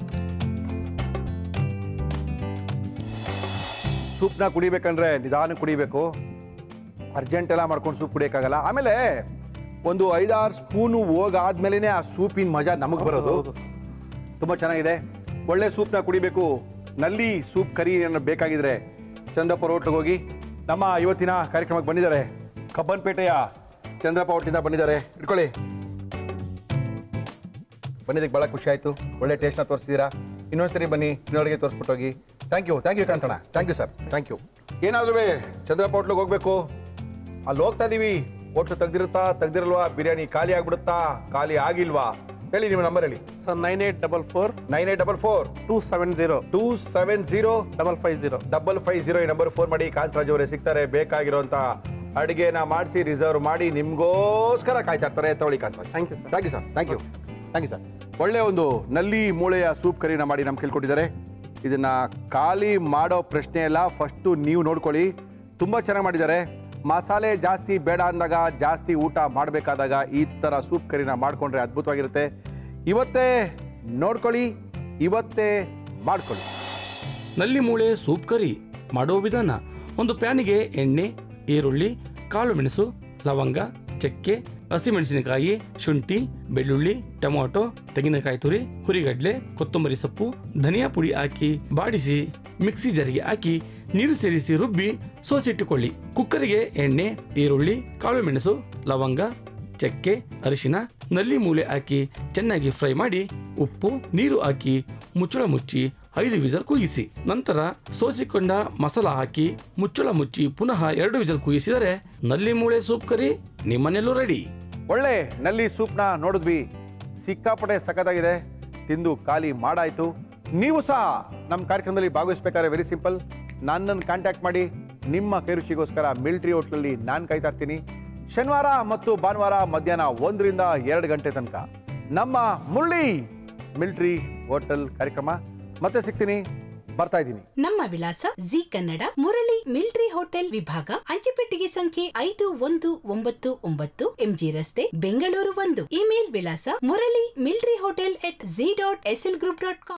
ಸೂಪ್ನ ಕುಡಿಬೇಕಂದ್ರೆ ನಿಧಾನ ಕುಡಿಬೇಕು ಅರ್ಜೆಂಟ್ ಎಲ್ಲ ಮಾಡ್ಕೊಂಡು ಸೂಪ್ ಕುಡಿಯೋಕ್ಕಾಗಲ್ಲ ಆಮೇಲೆ ಒಂದು ಐದಾರು ಸ್ಪೂನು ಹೋಗಾದ್ಮೇಲೆ ಆ ಸೂಪಿನ ಮಜಾ ನಮಗೆ ಬರೋದು ತುಂಬ ಚೆನ್ನಾಗಿದೆ ಒಳ್ಳೆ ಸೂಪ್ನ ಕುಡಿಬೇಕು ನಲ್ಲಿ ಸೂಪ್ ಕರಿ ಏನಾದ್ರು ಬೇಕಾಗಿದ್ರೆ ಚಂದ್ರಪ್ಪ ಹೋಟ್ಲಿಗೆ ಹೋಗಿ ನಮ್ಮ ಇವತ್ತಿನ ಕಾರ್ಯಕ್ರಮಕ್ಕೆ ಬಂದಿದ್ದಾರೆ ಕಬ್ಬನ್ಪೇಟೆಯ ಚಂದ್ರಪ್ಪ ಹೋಟ್ಲಿಂದ ಬಂದಿದ್ದಾರೆ ಇಟ್ಕೊಳ್ಳಿ ಬಂದಿದ್ದಕ್ಕೆ ಭಾಳ ಖುಷಿ ಆಯಿತು ಒಳ್ಳೆ ಟೇಸ್ಟ್ನ ತೋರಿಸಿದ್ದೀರಾ ಇನ್ನೊಂದ್ಸರಿ ಬನ್ನಿ ಇನ್ನೊಳಗೆ ತೋರಿಸ್ಬಿಟ್ಟು ಹೋಗಿ thank you thank you Kanthanna thank you sir thank you ಏನಾದ್ರೂ ಚಂದ್ರಪ್ಪ ಹೋಟ್ಲಿಗೆ ಹೋಗ್ಬೇಕು ಅಲ್ಲಿ ಹೋಗ್ತಾ ಇದೀವಿ ಹೋಟ್ಲು ತೆಗ್ದಿರುತ್ತಾ ತೆಗ್ದಿರಲ್ವಾ ಬಿರಿಯಾನಿ ಖಾಲಿ ಆಗ್ಬಿಡುತ್ತಾ ಖಾಲಿ ಆಗಿಲ್ವಾ ಹೇಳಿ ನಿಮ್ಮ ನಂಬರ್ ಹೇಳಿ sir nine eight double four nine eight double four two seven zero two seven zero double five zero double five zero ಈ ನಂಬರ್ ಫೋನ್ ಮಾಡಿ ಕಾಂತರಾಜ್ ಅವರೇ ಸಿಗ್ತಾರೆ ಬೇಕಾಗಿರೋಂಥ ಅಡುಗೆನ ಮಾಡಿಸಿ ರಿಸರ್ವ್ ಮಾಡಿ ನಿಮ್ಗೋಸ್ಕರ ಕಾಯ್ತಾ ಇರ್ತಾರೆ ತಗೊಳ್ಳಿ Kantharaj thank you sir thank you sir thank you thank you sir ಒಳ್ಳೆ ಒಂದು ನಲ್ಲಿ ಮೂಳೆಯ ಸೂಪ್ ಕರಿನ ಮಾಡಿ ನಮ್ಗೆ ಕೇಳ್ಕೊಟ್ಟಿದ್ದಾರೆ ಇದನ್ನ ಖಾಲಿ ಮಾಡೋ ಪ್ರಶ್ನೆ ಇಲ್ಲ ಫಸ್ಟು ನೀವು ನೋಡ್ಕೊಳ್ಳಿ ತುಂಬ ಚೆನ್ನಾಗಿ ಮಾಡಿದ್ದಾರೆ ಮಸಾಲೆ ಜಾಸ್ತಿ ಬೇಡ ಅಂದಾಗ ಜಾಸ್ತಿ ಊಟ ಮಾಡಬೇಕಾದಾಗ ಈ ಥರ ಸೂಪ್ ಕರಿನ ಮಾಡಿಕೊಂಡ್ರೆ ಅದ್ಭುತವಾಗಿರುತ್ತೆ ಇವತ್ತೇ ನೋಡ್ಕೊಳ್ಳಿ ಇವತ್ತೇ ಮಾಡ್ಕೊಳ್ಳಿ ನಲ್ಲಿ ಮೂಳೆ ಸೂಪ್ ಕರಿ ಮಾಡೋ ವಿಧಾನ ಒಂದು ಪ್ಯಾನಿಗೆ ಎಣ್ಣೆ ಈರುಳ್ಳಿ ಕಾಳು ಮೆಣಸು ಲವಂಗ ಚಕ್ಕೆ ಹಸಿಮೆಣಸಿನಕಾಯಿ ಶುಂಠಿ ಬೆಳ್ಳುಳ್ಳಿ ಟೊಮೊಟೊ ತೆಂಗಿನಕಾಯಿ ತುರಿ ಹುರಿಗಡ್ಲೆ ಕೊತ್ತಂಬರಿ ಸೊಪ್ಪು ಧನಿಯಾ ಪುಡಿ ಹಾಕಿ ಬಾಡಿಸಿ ಮಿಕ್ಸಿ ಜಾರಿಗೆ ಹಾಕಿ ನೀರು ಸೇರಿಸಿ ರುಬ್ಬಿ ಸೋಸಿಟ್ಟುಕೊಳ್ಳಿ ಕುಕ್ಕರಿಗೆ ಎಣ್ಣೆ ಈರುಳ್ಳಿ ಕಾಳು ಮೆಣಸು ಲವಂಗ ಚಕ್ಕೆ ಅರಿಶಿನ ನಲ್ಲಿ ಮೂಲೆ ಹಾಕಿ ಚೆನ್ನಾಗಿ ಫ್ರೈ ಮಾಡಿ ಉಪ್ಪು ನೀರು ಹಾಕಿ ಮುಚ್ಚಳ ಮುಚ್ಚಿ ಐದು ವಿಸಲ್ ಕೂಗಿಸಿ ನಂತರ ಸೋಸಿಕೊಂಡ ಮಸಾಲ ಹಾಕಿ ಮುಚ್ಚಳ ಮುಚ್ಚಿ ಪುನಃ ಎರಡು ವಿಸಲ್ ಕೂಗಿಸಿದರೆ ನಲ್ಲಿ ಮೂಳೆ ಸೂಪ್ ಕರಿ ನಿಮ್ಮನೆಲ್ಲೂ ರೆಡಿ ಒಳ್ಳೆ ನಲ್ಲಿ ಸೂಪ್ನ ನೋಡಿದ್ವಿ ಸಿಕ್ಕಾಪಟ್ಟೆ ಸಖತ್ತಾಗಿದೆ ತಿಂದು ಖಾಲಿ ಮಾಡಾಯ್ತು ನೀವು ಸಹ ನಮ್ಮ ಕಾರ್ಯಕ್ರಮದಲ್ಲಿ ಭಾಗವಹಿಸ್ಬೇಕಾದ್ರೆ ವೆರಿ ಸಿಂಪಲ್ ನನ್ನನ್ನು ಕಾಂಟ್ಯಾಕ್ಟ್ ಮಾಡಿ ನಿಮ್ಮ ಕೈರುಚಿಗೋಸ್ಕರ ಮಿಲ್ಟ್ರಿ ಹೋಟ್ಲಲ್ಲಿ ನಾನು ಕಾಯ್ತಾ ಇರ್ತೀನಿ ಶನಿವಾರ ಮತ್ತು ಭಾನುವಾರ ಮಧ್ಯಾಹ್ನ ಒಂದರಿಂದ ಎರಡು ಗಂಟೆ ತನಕ ನಮ್ಮ ಮುರಳಿ ಮಿಲ್ಟ್ರಿ ಹೋಟೆಲ್ ಕಾರ್ಯಕ್ರಮ ಮತ್ತೆ ಸಿಗ್ತೀನಿ ಬರ್ತಾ ಇದ್ದೀನಿ ನಮ್ಮ ವಿಳಾಸ G Kannada Murali military hotel ವಿಭಾಗ ಅಂಚೆಪೆಟ್ಟಿಗೆ ಸಂಖ್ಯೆ ಐದು ಒಂದು ಒಂಬತ್ತು ಒಂಬತ್ತು ಎಂಜಿ ರಸ್ತೆ ಬೆಂಗಳೂರು ಒಂದು ಇಮೇಲ್ ವಿಳಾಸ Murali military hotel at G dot S L group dot com